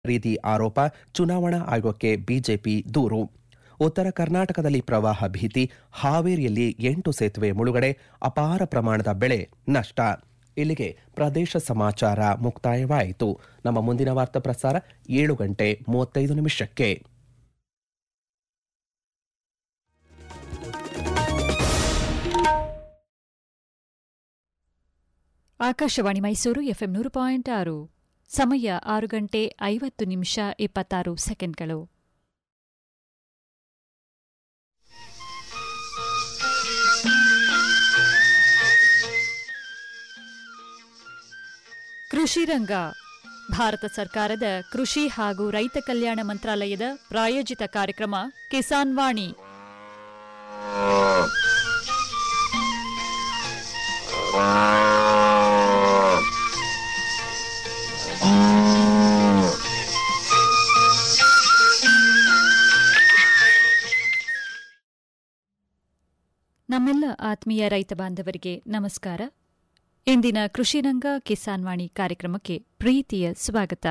ಖರೀದಿ ಆರೋಪ ಚುನಾವಣಾ ಆಯೋಗಕ್ಕೆ ಬಿಜೆಪಿ ದೂರು ಉತ್ತರ ಕರ್ನಾಟಕದಲ್ಲಿ ಪ್ರವಾಹ ಭೀತಿ ಹಾವೇರಿಯಲ್ಲಿ ಎಂಟು ಸೇತುವೆ ಮುಳುಗಡೆ ಅಪಾರ ಪ್ರಮಾಣದ ಬೆಳೆ ನಷ್ಟ ಇಲ್ಲಿಗೆ ಪ್ರದೇಶ ಸಮಾಚಾರ ಮುಕ್ತಾಯವಾಯಿತು ನಮ್ಮ ಮುಂದಿನ ವಾರ್ತಾ ಪ್ರಸಾರ ಏಳು ಗಂಟೆ ಮೂವತ್ತೈದು ನಿಮಿಷಕ್ಕೆ ಆಕಾಶವಾಣಿ ಮೈಸೂರು ಎಫ್ಎಂ ನೂರು ಪಾಯಿಂಟ್ ಆರು ಸಮಯ ಆರು ಗಂಟೆ ಐವತ್ತು ನಿಮಿಷ ಇಪ್ಪತ್ತಾರು ಸೆಕೆಂಡ್ಗಳು ಕೃಷಿ ರಂಗ ಭಾರತ ಸರ್ಕಾರದ ಕೃಷಿ ಹಾಗೂ ರೈತ ಕಲ್ಯಾಣ ಮಂತ್ರಾಲಯದ ಪ್ರಾಯೋಜಿತ ಕಾರ್ಯಕ್ರಮ ಕಿಸಾನ್ ವಾಣಿ ನಮ್ಮೆಲ್ಲ ಆತ್ಮೀಯ ರೈತ ಬಾಂಧವರಿಗೆ ನಮಸ್ಕಾರ ಇಂದಿನ ಕೃಷಿರಂಗ ಕಿಸಾನ್ ವಾಣಿ ಕಾರ್ಯಕ್ರಮಕ್ಕೆ ಪ್ರೀತಿಯ ಸ್ವಾಗತ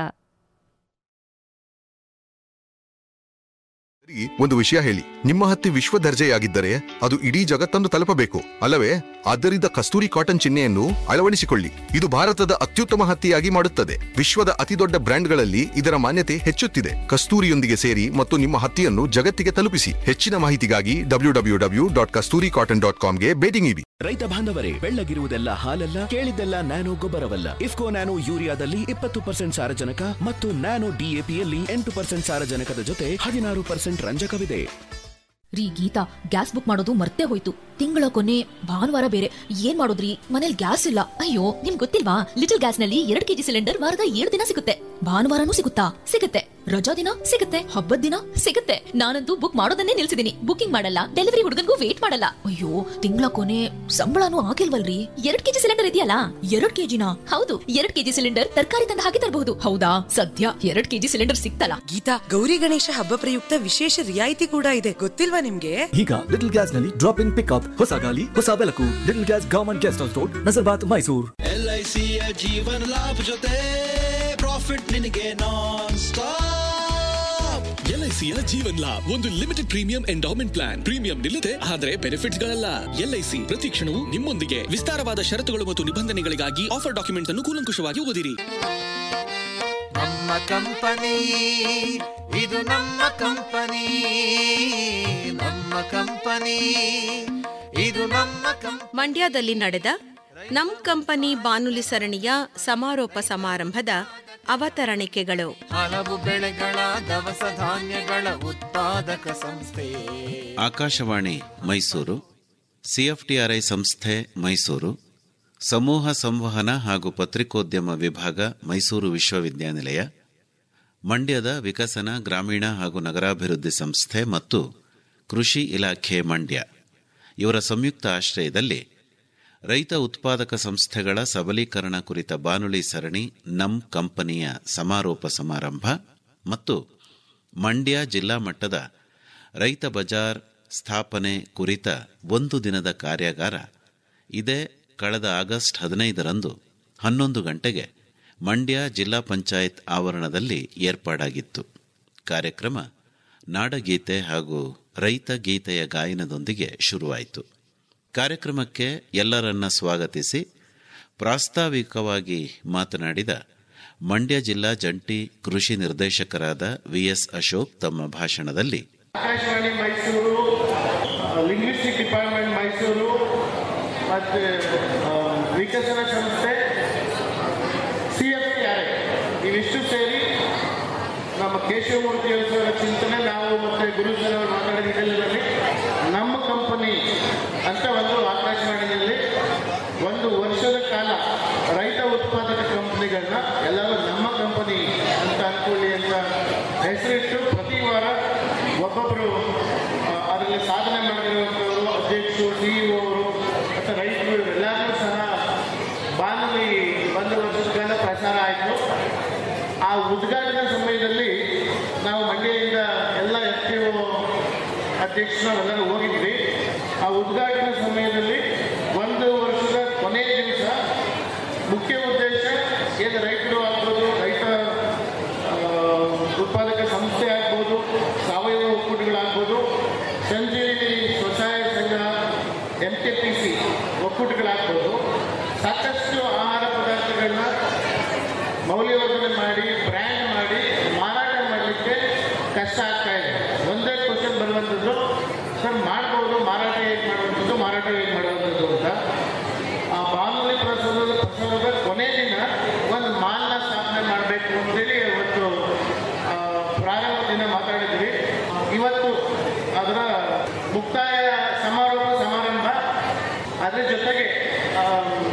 ಸರಿ, ಒಂದು ವಿಷಯ ಹೇಳಿ ನಿಮ್ಮ ಹತ್ತಿ ವಿಶ್ವ ದರ್ಜೆಯಾಗಿದ್ದರೆ ಅದು ಇಡೀ ಜಗತ್ತನ್ನು ತಲುಪಬೇಕು ಅಲ್ಲವೇ ಆದ್ದರಿಂದ ಕಸ್ತೂರಿ ಕಾಟನ್ ಚಿಹ್ನೆಯನ್ನು ಅಳವಡಿಸಿಕೊಳ್ಳಿ ಇದು ಭಾರತದ ಅತ್ಯುತ್ತಮ ಹತ್ತಿಯಾಗಿ ಮಾಡುತ್ತದೆ ವಿಶ್ವದ ಅತಿದೊಡ್ಡ ಬ್ರ್ಯಾಂಡ್ಗಳಲ್ಲಿ ಇದರ ಮಾನ್ಯತೆ ಹೆಚ್ಚುತ್ತಿದೆ ಕಸ್ತೂರಿಯೊಂದಿಗೆ ಸೇರಿ ಮತ್ತು ನಿಮ್ಮ ಹತ್ತಿಯನ್ನು ಜಗತ್ತಿಗೆ ತಲುಪಿಸಿ ಹೆಚ್ಚಿನ ಮಾಹಿತಿಗಾಗಿ W W W dot Kasturi cotton dot ಕಾಮ್ಗೆ ಭೇಟಿ ನೀಡಿ ರೈತ ಬಾಂಧವರೇ ಬೆಳ್ಳಗಿರುವುದೆಲ್ಲ ಹಾಲಲ್ಲ ಕೇಳಿದ್ದೆಲ್ಲ ನ್ಯಾನೋ ಗೊಬ್ಬರವಲ್ಲ ಇಫ್ಕೋ ನ್ಯಾನೋ ಯೂರಿಯಾದಲ್ಲಿ ಇಪ್ಪತ್ತು ಪರ್ಸೆಂಟ್ ಸಾರಜನಕ ಮತ್ತು ನ್ಯಾನೋ ಡಿಎಪಿಯಲ್ಲಿ ಎಂಟು ಪರ್ಸೆಂಟ್ ಸಾರಜನಕದ ಜೊತೆ ಹದಿನಾರು ಪರ್ಸೆಂಟ್ ರಂಜಕವಿದೆ ರೀ ಗೀತಾ ಗ್ಯಾಸ್ ಬುಕ್ ಮಾಡೋದು ಮರ್ತೇ ಹೋಯ್ತು ತಿಂಗಳ ಕೊನೆ ಭಾನುವಾರ ಬೇರೆ ಏನ್ ಮಾಡೋದ್ರಿ ಮನೇಲಿ ಗ್ಯಾಸ್ ಇಲ್ಲ ಅಯ್ಯೋ ನಿಮ್ ಗೊತ್ತಿಲ್ವಾ ಲಿಟಲ್ ಗ್ಯಾಸ್ ನಲ್ಲಿ ಎರಡ್ ಕೆಜಿ ಸಿಲಿಂಡರ್ ವಾರದ ಏಳು ದಿನ ಸಿಗುತ್ತೆ ಭಾನುವಾರನೂ ಸಿಗುತ್ತಾ ಸಿಗುತ್ತೆ ರಜಾ ದಿನ ಸಿಗುತ್ತೆ ಹಬ್ಬದ ದಿನ ಸಿಗುತ್ತೆ ನಾನಂತೂ ಬುಕ್ ಮಾಡೋದನ್ನೇ ನಿಲ್ಸಿದೀನಿ ಬುಕಿಂಗ್ ಮಾಡಲ್ಲ ಡೆಲಿವರಿ ಹುಡುಗನ್ಗೂ ವೇಟ್ ಮಾಡಲ್ಲ ಅಯ್ಯೋ ತಿಂಗಳ ಕೊನೆ ಸಂಬಳನೂ ಆಗಿಲ್ವಲ್ರಿ ಎರಡ್ ಕೆಜಿ ಸಿಲಿಂಡರ್ ಇದೆಯಲ್ಲ ಎರಡ್ ಕೆಜಿನ ಹೌದು ಎರಡ್ ಕೆಜಿ ಸಿಲಿಂಡರ್ ತರಕಾರಿ ತಂದ ಹಾಗೆ ತರಬಹುದು ಹೌದಾ ಸದ್ಯ ಎರಡ್ ಕೆಜಿ ಸಿಲಿಂಡರ್ ಸಿಕ್ತಲ್ಲ ಗೀತಾ ಗೌರಿ ಗಣೇಶ ಹಬ್ಬ ಪ್ರಯುಕ್ತ ವಿಶೇಷ ರಿಯಾಯಿತಿ ಕೂಡ ಇದೆ ಗೊತ್ತಿಲ್ವಾ ನಿಮ್ಗೆ ಈಗ ಲಿಟಲ್ ಗ್ಯಾಸ್ ನಲ್ಲಿ ಡ್ರಾಪ್ ಇನ್ ಪಿಕ್ಅಪ್ ಹೊಸ ಗಾಲಿ ಹೊಸ ಬೆಳಕು little gas government guest house road Nazarbad Mysuru ಎಲ್ಐಸಿಯ ಜೀವನ ಲಾಭ ಜೊತೆ ಪ್ರಾಫಿಟ್ ನಿನಗೆ ನಾನ್ ಸ್ಟಾಪ್ ಎಲ್ಐಸಿಯ ಜೀವನ್ ಲಾಭ್ ಒಂದು limited premium endowment plan premium ನಿಲ್ಲದೆ ಆದರೆ ಬೆನಿಫಿಟ್ಸ್ ಗಳಲ್ಲ ಎಲ್ಐಸಿ ಪ್ರತಿ ಕ್ಷಣವೂ ನಿಮ್ಮೊಂದಿಗೆ ವಿಸ್ತಾರವಾದ ಷರತ್ತುಗಳು ಮತ್ತು ನಿಬಂಧನೆಗಳಿಗಾಗಿ ಆಫರ್ ಡಾಕ್ಯುಮೆಂಟ್ಸ್ ಅನ್ನು ಕೂಲಂಕುಷವಾಗಿ ಓದಿರಿ ನಮ್ಮ ಕಂಪನಿ ಇದು ನಮ್ಮ ಕಂಪನಿ ನಮ್ಮ ಕಂಪನಿ ಇದು ನಮ್ಮ ಕಂಪನಿ ಮಂಡ್ಯದಲ್ಲಿ ನಡೆದ ನಮ್ ಕಂಪನಿ ಬಾನುಲಿ ಸರಣಿಯ ಸಮಾರೋಪ ಸಮಾರಂಭದ ಅವತರಣಿಕೆಗಳು ಹಲವು ಬೆಳೆಗಳ ದವಸ ಧಾನ್ಯಗಳ ಉತ್ಪಾದಕ ಸಂಸ್ಥೆ ಆಕಾಶವಾಣಿ ಮೈಸೂರು ಸಿಎಫ್ಟಿಆರ್ಐ ಸಂಸ್ಥೆ ಮೈಸೂರು ಸಮೂಹ ಸಂವಹನ ಹಾಗೂ ಪತ್ರಿಕೋದ್ಯಮ ವಿಭಾಗ ಮೈಸೂರು ವಿಶ್ವವಿದ್ಯಾನಿಲಯ ಮಂಡ್ಯದ ವಿಕಸನ ಗ್ರಾಮೀಣ ಹಾಗೂ ನಗರಾಭಿವೃದ್ಧಿ ಸಂಸ್ಥೆ ಮತ್ತು ಕೃಷಿ ಇಲಾಖೆ ಮಂಡ್ಯ ಇವರ ಸಂಯುಕ್ತ ಆಶ್ರಯದಲ್ಲಿ ರೈತ ಉತ್ಪಾದಕ ಸಂಸ್ಥೆಗಳ ಸಬಲೀಕರಣ ಕುರಿತ ಬಾನುಲಿ ಸರಣಿ ನಮ್ ಕಂಪನಿಯ ಸಮಾರೋಪ ಸಮಾರಂಭ ಮತ್ತು ಮಂಡ್ಯ ಜಿಲ್ಲಾ ಮಟ್ಟದ ರೈತ ಬಜಾರ್ ಸ್ಥಾಪನೆ ಕುರಿತ ಒಂದು ದಿನದ ಕಾರ್ಯಾಗಾರ ಇದೇ ಕಳೆದ ಆಗಸ್ಟ್ ಹದಿನೈದರಂದು ಹನ್ನೊಂದು ಗಂಟೆಗೆ ಮಂಡ್ಯ ಜಿಲ್ಲಾ ಪಂಚಾಯತ್ ಆವರಣದಲ್ಲಿ ಏರ್ಪಾಡಾಗಿತ್ತು ಕಾರ್ಯಕ್ರಮ ನಾಡಗೀತೆ ಹಾಗೂ ರೈತ ಗೀತೆಯ ಗಾಯನದೊಂದಿಗೆ ಶುರುವಾಯಿತು ಕಾರ್ಯಕ್ರಮಕ್ಕೆ ಎಲ್ಲರನ್ನ ಸ್ವಾಗತಿಸಿ ಪ್ರಾಸ್ತಾವಿಕವಾಗಿ ಮಾತನಾಡಿದ ಮಂಡ್ಯ ಜಿಲ್ಲಾ ಜಂಟಿ ಕೃಷಿ ನಿರ್ದೇಶಕರಾದ ವಿಎಸ್ ಅಶೋಕ್ ತಮ್ಮ ಭಾಷಣದಲ್ಲಿ ಆಕಾಶವಾಣಿ ಮೈಸೂರು ಲಿಂಗ್ವಿಸ್ಟಿಕ್ ಡಿಪಾರ್ಟ್ಮೆಂಟ್ ಮೈಸೂರು ಮತ್ತು ವಿಕಸನ ಸಂಸ್ಥೆ ಸಿ ಎಫ್ ಟಿ ಆರ್ ಇವಿಷ್ಟು ಸೇರಿ ನಮ್ಮ ಕೇಶವಮೂರ್ತಿ ಅವರ ಚಿಂತನೆ ನಾವು ಮತ್ತು ಗುರು ಸರ್ ಅವರು ಮಾತಾಡಿದ ಇದರಲ್ಲಿ ನಮ್ಮ ಕಂಪನಿ ಅಂತ ಒಂದು ಆಕಾಶವಾಣಿಯಲ್ಲಿ ಒಂದು ವರ್ಷದ ಕಾಲ ರೈತ ಉತ್ಪಾದಕ ಕಂಪನಿಗಳನ್ನ ಎಲ್ಲರೂ ನಮ್ಮ ಕಂಪನಿ ಅಂತ ಅನ್ಕೊಳ್ಳಿ ಅಂತ ಹೆಸರಿಟ್ಟು ಪ್ರತಿ ವಾರ ಒಬ್ಬೊಬ್ಬರು ಆ, ಅದರಲ್ಲಿ ಸಾಧನೆ ಮಾಡಿರುವಂಥವರು ಅಧ್ಯಕ್ಷರು ಸಿಇಒ ಅವರು ಮತ್ತು ರೈತರು ಇವರೆಲ್ಲರೂ ಸಹ ಬಾನುಲಿ ಒಂದು ವರ್ಷದ ಕಾಲ ಪ್ರಸಾರ ಆಯಿತು ಆ ಉದ್ಘಾಟನಾ ಸಮಯದಲ್ಲಿ ನಾವು ಮಂಡ್ಯದಿಂದ ಎಲ್ಲ ಎಫ್ ಪಿ ಒ ಅಧ್ಯಕ್ಷರು ನಾವೆಲ್ಲರೂ ಹೋಗಿದ್ವಿ ಆ ಉದ್ಘಾಟನಾ ಸಮಯದಲ್ಲಿ ಒಂದು ವರ್ಷದ ಕೊನೆಯ ದಿವಸ ಮುಖ್ಯ ಉದ್ದೇಶ ಏನು ರೈತರು ಆಗ್ಬೋದು ರೈತ ಆ, ಸರ್ ಮಾಡ್ಬೋದು ಮಾರಾಟ ಹೇಗೆ ಮಾಡುವಂಥದ್ದು ಮಾರಾಟ ಹೇಗೆ ಮಾಡುವಂಥದ್ದು ಅಂತ ಆ ಬಾನುಲಿ ಪ್ರಸಾರದ ಪ್ರಸಾರದ ಕೊನೆ ದಿನ ಒಂದು ಮಾಲ್ನ ಸ್ಥಾಪನೆ ಮಾಡಬೇಕು ಅಂತೇಳಿ ಇವತ್ತು ಆ, ಪ್ರಾರಂಭ ದಿನ ಮಾತಾಡಿದ್ವಿ ಇವತ್ತು ಅದರ ಮುಕ್ತಾಯ ಸಮಾರೋಪ ಸಮಾರಂಭ ಅದ್ರ ಜೊತೆಗೆ ಆ,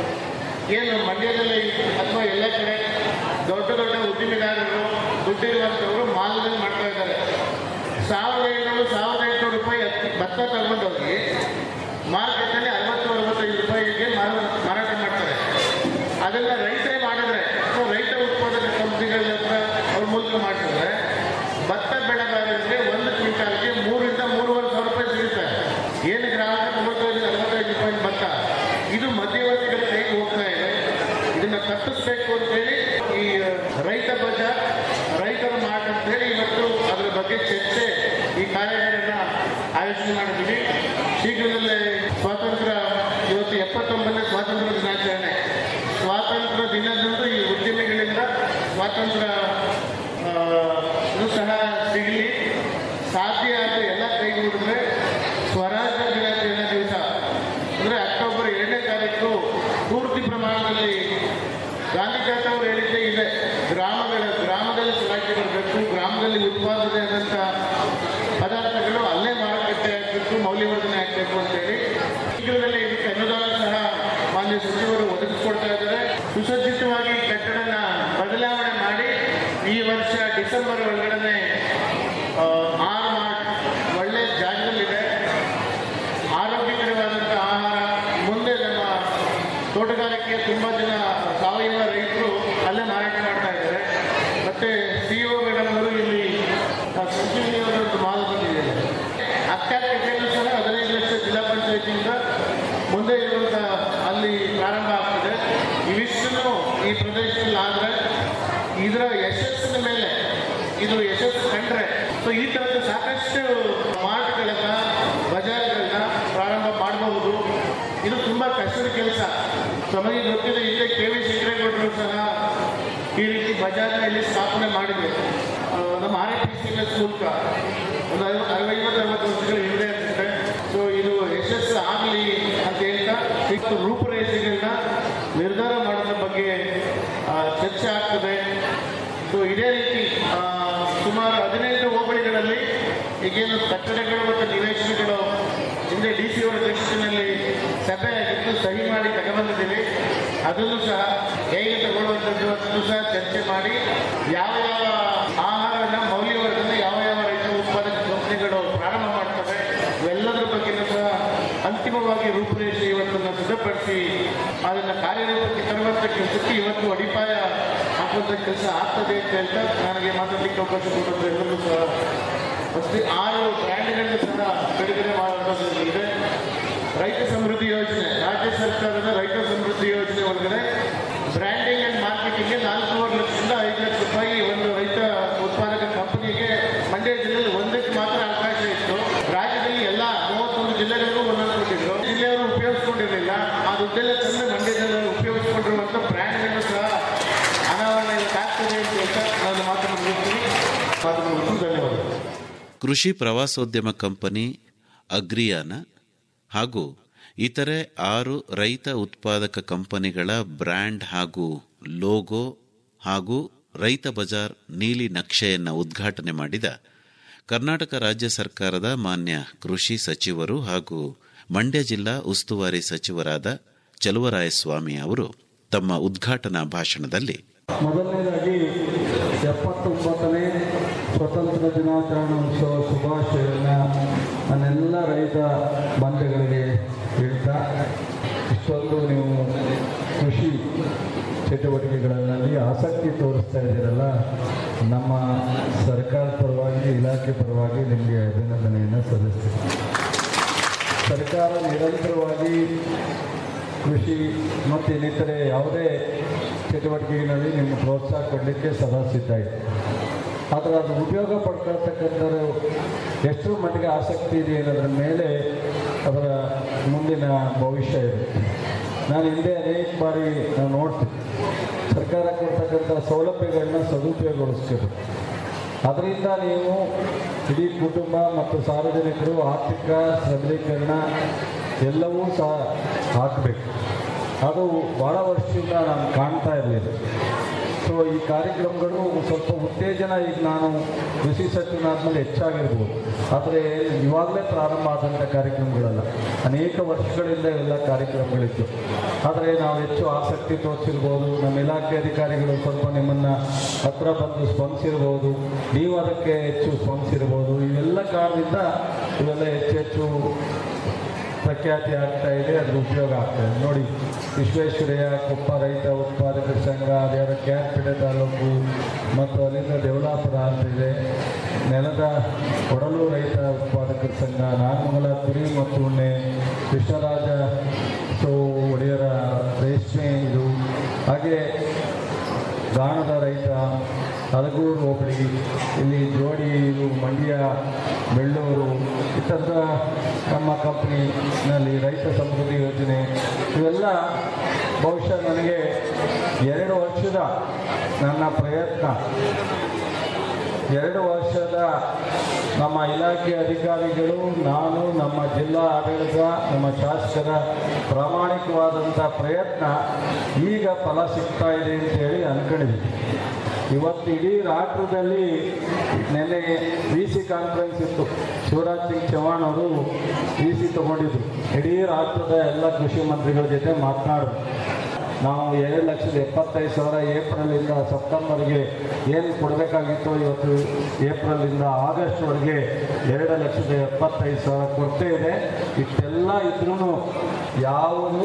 ಏನು ಮಂಡ್ಯದಲ್ಲಿ ಅಥವಾ ಎಲ್ಲ ಕಡೆ ದೊಡ್ಡ ದೊಡ್ಡ ಉದ್ದಿಮೆದಾರರು ದುಡ್ಡಿರುವಂಥವರು ಮಾಲ್ನಲ್ಲಿ ಮಾಡ್ತಾ ಇದ್ದಾರೆ ಸಾವಿರದ ಐನೂರು ಸಾವಿರದ ಎಂಟುನೂರು ರೂಪಾಯಿ ಅಕ್ಕಿ ಭತ್ತ ತಗೊಂಡೋಗಿ ಮಾರ್ಕೆಟಲ್ಲಿ ಅರವತ್ತು ಅರವತ್ತೈದು ರೂಪಾಯಿಗೆ ಮಾರ- ಮಾರಾಟ ಮಾಡ್ತಾರೆ ಅದನ್ನ ರೈತರೇ ಮಾಡಿದ್ರೆ ಅಥವಾ ರೈತ ಉತ್ಪಾದಕ ಕಂಪನಿಗಳ ಹತ್ರ ಅವ್ರ ಮೂಲಕ ಮಾಡ್ತಾರೆ ಭತ್ತ ಬೆಳೆಗಾರರಿಗೆ ಒಂದು ಕ್ವಿಂಟಾಲ್ಗೆ ಮೂರರಿಂದ ಮೂರುವರೆ ಸಾವಿರ ರೂಪಾಯಿ ಸಿಗುತ್ತೆ ಏನು ಗ್ರಾಹಕ ಮೂವತ್ತೈದು ನಲವತ್ತೈದು ರೂಪಾಯಿ ಭತ್ತ ಇದು ಮಧ್ಯವರ್ತಿಗಳ ಕೈಗೆ ಹೋಗ್ತಾ ಇದೆ ಇದನ್ನ ತಪ್ಪಿಸ್ಬೇಕು ಅಂತೇಳಿ ಈ ರೈತ ಬಜಾರ್ ರೈತರ ಮಾಟ ಅಂತೇಳಿ ಇವತ್ತು ಅದರ ಬಗ್ಗೆ ಚರ್ಚೆ ಈ ಕಾರ್ಯಕ್ರಮನ ಆಯೋಜನೆ ಮಾಡಿದ್ದೀವಿ ಶೀಘ್ರದಲ್ಲೇ ಸ್ವಾತಂತ್ರ್ಯ ಇವತ್ತು ಎಪ್ಪತ್ತೊಂಬತ್ತನೇ ಸ್ವಾತಂತ್ರ್ಯ ದಿನಾಚರಣೆ ಸ್ವಾತಂತ್ರ್ಯ ದಿನದಂದು ಈ ಉದ್ಯಮಿಗಳಿಂದ ಸ್ವಾತಂತ್ರ್ಯ ಆ, ಇದು ಸಹ ಸಿಗಲಿ ಸಾಧ್ಯ ಆದ ಎಲ್ಲ ಕೈಗೂಡಿದ್ರೆ ಸ್ವರಾಜ್ಯ ದಿನಾಚರಣೆ ದಿವಸ ಅಂದರೆ ಅಕ್ಟೋಬರ್ ಏಳನೇ ತಾರೀಕು ಪೂರ್ತಿ ಪ್ರಮಾಣದಲ್ಲಿ ಗಾಂಧಿ ತಾತ ಅವರು ಹೇಳಿದ್ದೇ ಇದೆ ಗ್ರಾಮಗಳ ಗ್ರಾಮದಲ್ಲಿ ಸ್ವರಾಜ್ಯ ಬರಬೇಕು ಗ್ರಾಮದಲ್ಲಿ ಉತ್ಪಾದನೆ ಆದಂಥ ಪದಾರ್ಥಗಳು ಅಲ್ಲೇ ಮಾರುಕಟ್ಟೆ ಆಗಬೇಕು ಮೌಲ್ಯವರ್ಧನೆ ಆಗಬೇಕು ಅಂತೇಳಿ ಶೀಘ್ರದಲ್ಲೇ ಇದಕ್ಕೆ ಅನುದಾನ ಸಹ ಮಾನ್ಯ ಸಚಿವರು ಒದಗಿಸ್ಕೊಡ್ತಾ ಇದ್ದಾರೆ ಸುಸಜ್ಜಿತವಾಗಿ ಕಟ್ಟಡನ ಬದಲಾವಣೆ ಮಾಡಿ ಈ ವರ್ಷ ಡಿಸೆಂಬರ್ ಒಳಗಡೆ ಆ, ಆರು ಮಾರ್ಟ್ ಒಳ್ಳೆ ಜಾಗದಲ್ಲಿದೆ ಆರೋಗ್ಯಕರವಾದಂಥ ಆಹಾರ ಮುಂದೆ ನಮ್ಮ ತೋಟಗಾರಿಕೆಯ ತುಂಬ ಜನ ಸಾವಯವ ರೈತರು ಅಲ್ಲೇ ಮಾರಾಟ ಮಾಡ್ತಾ ಇದ್ದಾರೆ ಮತ್ತೆ ಸಿ ಒ ಮೇಡಮ್ ಅವರು ಇಲ್ಲಿ ಆ, ಸಂಜೀವಿನಿ ಅವರ ಒಂದು ಮಾಲ್ ಬಂದಿದೆ ಅಕ್ಕ ಕೆಫೆಯಲ್ಲೂ ಸಹ ಹದಿನೈದು ಲಕ್ಷ ಜಿಲ್ಲಾ ಪಂಚಾಯತಿಯಿಂದ ಮುಂದೆ ಇರುವಂಥ ಅಲ್ಲಿ ಪ್ರಾರಂಭ ಆಗ್ತದೆ ಇವಿಷ್ಟನ್ನು ಈ ಪ್ರದೇಶದಲ್ಲಿ ಆದರೆ ಇದರ ಯಶಸ್ಸಿನ ಮೇಲೆ ಇದು ಯಶಸ್ಸು ಕಂಡ್ರೆ ಸೊ ಈ ಥರದ ಸಾಕಷ್ಟು ಮಾರ್ಟ್ಗಳನ್ನ ಬಜಾರ್ಗಳನ್ನ ಪ್ರಾರಂಭ ಮಾಡಬಹುದು ಇದು ತುಂಬ ಕಷ್ಟದ ಕೆಲಸ ತಮಗೆ ಗೊತ್ತಿದೆ ಹಿಂದೆ ಕೆ ವಿ ಶಂಕರೇಗೌಡರು ಸಹ ಈ ರೀತಿ ಬಜಾರ್ನ ಇಲ್ಲಿ ಸ್ಥಾಪನೆ ಮಾಡಿದ್ರು ಆ, ನಮ್ಮ ಆರ್ ಐ ಪಿ ಸಿ ಮೂಲಕ ಒಂದು ಐವ- ಐವತ್ತು ಅರವತ್ತು ವರ್ಷಗಳ ಹಿಂದೆ ಅನ್ಸುತ್ತೆ ಸೊ ಇದು ಯಶಸ್ಸು ಆಗಲಿ ಅಂತ ಹೇಳ್ತಾ ಇಷ್ಟು ರೂಪುರೇಷೆಗಳನ್ನ ನಿರ್ಧಾರ ಮಾಡೋದ್ರ ಬಗ್ಗೆ ಆ, ಚರ್ಚೆ ಆಗ್ತದೆ ಸೊ ಇದೇ ರೀತಿ ಆ, ಸುಮಾರು ಹದಿನೆಂಟು ಹೋಬಳಿಗಳಲ್ಲಿ ಈಗೇನು ಕಟ್ಟಡಗಳು ಮತ್ತು ನಿವೇಶನಗಳು ಹಿಂದೆ ಡಿ ಸಿ ಅವರ ಅಧ್ಯಕ್ಷತೆಯಲ್ಲಿ ಸಭೆ ಆಗಿದ್ದು ಸಹಿ ಮಾಡಿ ತಗೊಂಡಿದ್ದೀವಿ ಅದನ್ನು ಸಹ ಹೇಗೆ ತಗೊಳ್ಳುವಂಥದ್ದು ಅದನ್ನು ಸಹ ಚರ್ಚೆ ಮಾಡಿ ಯಾವ ಯಾವ ಆಹಾರನ ಮೌಲ್ಯವರ್ಧನೆ ಯಾವ ಯಾವ ರೈತ ಉತ್ಪಾದಕ ಕಂಪನಿಗಳು ಪ್ರಾರಂಭ ಮಾಡ್ತವೆ ಇವೆಲ್ಲದರ ಬಗ್ಗೆನೂ ಸಹ ಅಂತಿಮವಾಗಿ ರೂಪುರೇಷೆ ಇವತ್ತನ್ನು ಸಿದ್ಧಪಡಿಸಿ ಅದನ್ನು ಕಾರ್ಯರೂಪಕ್ಕೆ ತರುವಂಥ ಕೆಲಸಕ್ಕೆ ಇವತ್ತು ಅಡಿಪಾಯ ಹಾಕುವಂಥ ಕೆಲಸ ಆಗ್ತದೆ ಅಂತ ಹೇಳ್ತಾ ನನಗೆ ಮಾತಾಡಲಿಕ್ಕೆ ಅವಕಾಶ ಕೊಟ್ಟಂತ ಎಲ್ಲರಿಗೂ ಸಹ ಮತ್ತೆ ಆರು ಬ್ರ್ಯಾಂಡ್ಗಳನ್ನು ಸಹ ಬಿಡುಗಡೆ ಮಾಡುವಂಥದ್ದು ಇದೆ ರೈತ ಸಮೃದ್ಧಿ ಯೋಜನೆ ರಾಜ್ಯ ಸರ್ಕಾರದ ರೈತ ಸಮೃದ್ಧಿ ಯೋಜನೆ ಒಳಗಡೆ ಬ್ರ್ಯಾಂಡಿಂಗ್ ಅಂಡ್ ಮಾರ್ಕೆಟಿಂಗ್ಗೆ ನಾಲ್ಕೂವರೆ ಲಕ್ಷದಿಂದ ಐದು ಲಕ್ಷ ರೂಪಾಯಿ ಒಂದು ರೈತ ಉತ್ಪಾದಕ ಕಂಪನಿಗೆ ಮಂಡ್ಯ ಜಿಲ್ಲೆಯಲ್ಲಿ ಒಂದಕ್ಕೆ ಮಾತ್ರ ಅವಕಾಶ ಇತ್ತು ರಾಜ್ಯದಲ್ಲಿ ಎಲ್ಲ ಮೂವತ್ತೊಂದು ಜಿಲ್ಲೆಗಳಿಗೂ ಒಂದೊಂದು ಕೊಟ್ಟಿದ್ರು ಜಿಲ್ಲೆಯವರು ಉಪಯೋಗಿಸ್ಕೊಂಡಿರಲಿಲ್ಲ ಆ ದುಡ್ಡೆಲ್ಲ ತಂದು ಮಂಡ್ಯ ಜಿಲ್ಲೆ ಉಪಯೋಗಿಸ್ಕೊಂಡಿರುವಂಥ ಬ್ರ್ಯಾಂಡ್ಗಳನ್ನು ಸಹ ಅನಾವರಣ ಇವತ್ತಾಗ್ತದೆ ಅಂತ ಹೇಳ್ತಾ ನಾನು ಮಾತನ್ನು ಮುಗಿಸ್ತೀನಿ ಮಾತನ್ನು ಮುಗಿಸ್ತೀನಿ ಧನ್ಯವಾದಗಳು ಕೃಷಿ ಪ್ರವಾಸೋದ್ಯಮ ಕಂಪನಿ ಅಗ್ರಿಯಾನ ಹಾಗೂ ಇತರೆ ಆರು ರೈತ ಉತ್ಪಾದಕ ಕಂಪನಿಗಳ ಬ್ರ್ಯಾಂಡ್ ಹಾಗೂ ಲೋಗೋ ಹಾಗೂ ರೈತ ಬಜಾರ್ ನೀಲಿ ನಕ್ಷೆಯನ್ನು ಉದ್ಘಾಟನೆ ಮಾಡಿದ ಕರ್ನಾಟಕ ರಾಜ್ಯ ಸರ್ಕಾರದ ಮಾನ್ಯ ಕೃಷಿ ಸಚಿವರು ಹಾಗೂ ಮಂಡ್ಯ ಜಿಲ್ಲಾ ಉಸ್ತುವಾರಿ ಸಚಿವರಾದ ಚಲುವರಾಯಸ್ವಾಮಿ ಅವರು ತಮ್ಮ ಉದ್ಘಾಟನಾ ಭಾಷಣದಲ್ಲಿ ಮೊದಲನೇದಾಗಿ ಎಪ್ಪತ್ತೊಂಬತ್ತನೇ ಸ್ವತಂತ್ರ ದಿನಾಚರಣೆ ಉತ್ಸವ ಶುಭಾಶಯವನ್ನು ನನ್ನೆಲ್ಲ ರೈತ ಬಂಧುಗಳಿಗೆ ಹೇಳ್ತಾ ಇಷ್ಟೊಂದು ನೀವು ಕೃಷಿ ಚಟುವಟಿಕೆಗಳಲ್ಲಿ ಆಸಕ್ತಿ ತೋರಿಸ್ತಾ ಇದ್ದೀರಲ್ಲ ನಮ್ಮ ಸರ್ಕಾರದ ಪರವಾಗಿ ಇಲಾಖೆ ಪರವಾಗಿ ನಿಮಗೆ ಅಭಿನಂದನೆಯನ್ನು ಸಲ್ಲಿಸ್ತೀನಿ ಸರ್ಕಾರ ನಿರಂತರವಾಗಿ ಕೃಷಿ ಮತ್ತು ಇನ್ನಿತರೆ ಯಾವುದೇ ಚಟುವಟಿಕೆಗಳಲ್ಲಿ ನಿಮ್ಮ ಪ್ರೋತ್ಸಾಹ ಕೊಡಲಿಕ್ಕೆ ಸದಾ ಸಿದ್ಧ ಇದೆ ಆದರೆ ಅದು ಉಪಯೋಗ ಪಡ್ಕೊಳ್ತಕ್ಕಂಥವ್ರು ಎಷ್ಟರ ಮಟ್ಟಿಗೆ ಆಸಕ್ತಿ ಇದೆ ಅನ್ನೋದ್ರ ಮೇಲೆ ಅದರ ಮುಂದಿನ ಭವಿಷ್ಯ ಇದೆ ನಾನು ಹಿಂದೆ ಅನೇಕ ಬಾರಿ ನಾವು ನೋಡ್ತೀನಿ ಸರ್ಕಾರ ಕೊಡ್ತಕ್ಕಂಥ ಸೌಲಭ್ಯಗಳನ್ನ ಸದುಪಯೋಗಗೊಳಿಸ್ಬೇಕು ಅದರಿಂದ ನೀವು ಇಡೀ ಕುಟುಂಬ ಮತ್ತು ಸಾರ್ವಜನಿಕರು ಆರ್ಥಿಕ ಸಬಲೀಕರಣ ಎಲ್ಲವೂ ಸಹ ಹಾಕಬೇಕು ಅದು ಭಾಳ ವರ್ಷದಿಂದ ನಾನು ಕಾಣ್ತಾ ಇರಲಿಲ್ಲ ಸೊ ಈ ಕಾರ್ಯಕ್ರಮಗಳು ಸ್ವಲ್ಪ ಉತ್ತೇಜನ ಈಗ ನಾನು ಕೃಷಿ ಸಚಿವನಾದ್ಮೇಲೆ ಹೆಚ್ಚಾಗಿರ್ಬೋದು ಆದರೆ ಇವಾಗಲೇ ಪ್ರಾರಂಭ ಆದಂಥ ಕಾರ್ಯಕ್ರಮಗಳಲ್ಲ ಅನೇಕ ವರ್ಷಗಳಿಂದ ಎಲ್ಲ ಕಾರ್ಯಕ್ರಮಗಳಿತ್ತು ಆದರೆ ನಾವು ಹೆಚ್ಚು ಆಸಕ್ತಿ ತೋರಿಸಿರ್ಬೋದು ನಮ್ಮ ಇಲಾಖೆ ಅಧಿಕಾರಿಗಳು ಸ್ವಲ್ಪ ನಿಮ್ಮನ್ನು ಹತ್ರ ಬಂದು ಸ್ಪಂದಿಸಿರ್ಬೋದು ನೀವು ಅದಕ್ಕೆ ಹೆಚ್ಚು ಸ್ಪಂದಿಸಿರ್ಬೋದು ಇವೆಲ್ಲ ಕಾರಣದಿಂದ ಇವೆಲ್ಲ ಹೆಚ್ಚು ಹೆಚ್ಚು ಪ್ರಖ್ಯಾತಿ ಆಗ್ತಾ ಇದೆ ಅದ್ರ ಉಪಯೋಗ ಆಗ್ತಾ ಇದೆ ನೋಡಿ ವಿಶ್ವೇಶ್ವರಯ್ಯ ಕೊಪ್ಪ ರೈತ ಉತ್ಪಾದಕರ ಸಂಘ ಅದ್ಯಾವ ಕ್ಯಾರ್ಪೇಟೆ ತಾಲೂಕು ಮತ್ತು ಅಲ್ಲಿಂದ ದೇವಲಾಪುರ ಅಂತ ಇದೆ ನೆಲದ ಕೊಡಲು ರೈತ ಉತ್ಪಾದಕರ ಸಂಘ ನಾಗಮಂಗಲ ಕುರಿ ಮತ್ತು ಉಣ್ಣೆ ಕೃಷ್ಣರಾಜ ಸೊ ಒಡೆಯರ ರೇಷ್ಮೆ ಇದು ಹಾಗೆ ಗಾಣದ ರೈತ ಹಲಗೂರು ಹೋಬಳಿ ಇಲ್ಲಿ ಜೋಡಿ ಇದು ಮಂಡ್ಯ ಬೆಳ್ಳೂರು ಈ ಥರದ ನಮ್ಮ ಕಂಪ್ನಿನಲ್ಲಿ ರೈತ ಸಮೃದ್ಧಿ ಯೋಜನೆ ಇವೆಲ್ಲ ಬಹುಶಃ ನನಗೆ ಎರಡು ವರ್ಷದ ನನ್ನ ಪ್ರಯತ್ನ ಎರಡು ವರ್ಷದ ನಮ್ಮ ಇಲಾಖೆ ಅಧಿಕಾರಿಗಳು ನಾನು ನಮ್ಮ ಜಿಲ್ಲಾ ಆಡಳಿತ ನಮ್ಮ ಶಾಸಕರ ಪ್ರಾಮಾಣಿಕವಾದಂಥ ಪ್ರಯತ್ನ ಈಗ ಫಲ ಸಿಗ್ತಾ ಇದೆ ಅಂತೇಳಿ ಅನ್ಕೊಂಡಿದ್ವಿ ಇವತ್ತು ಇಡೀ ರಾಷ್ಟ್ರದಲ್ಲಿ ನಿನ್ನೆ ವಿ ಸಿ ಕಾನ್ಫರೆನ್ಸ್ ಇತ್ತು ಶಿವರಾಜ್ ಸಿಂಗ್ ಚೌಹಾಣ್ ಅವರು ವಿ ಸಿ ತಗೊಂಡಿದ್ರು ಇಡೀ ರಾಷ್ಟ್ರದ ಎಲ್ಲ ಕೃಷಿ ಮಂತ್ರಿಗಳ ಜೊತೆ ಮಾತನಾಡಿದ್ರು ನಾವು ಎರಡು ಲಕ್ಷದ ಎಪ್ಪತ್ತೈದು ಸಾವಿರ ಏಪ್ರಿಲಿಂದ ಸೆಪ್ಟೆಂಬರ್ಗೆ ಏನು ಕೊಡಬೇಕಾಗಿತ್ತು ಇವತ್ತು ಏಪ್ರಿಲಿಂದ ಆಗಸ್ಟ್ವರೆಗೆ ಎರಡು ಲಕ್ಷದ ಎಪ್ಪತ್ತೈದು ಸಾವಿರ ಕೊರತೆ ಇದೆ ಇಷ್ಟೆಲ್ಲ ಇದ್ರೂ ಯಾವುದು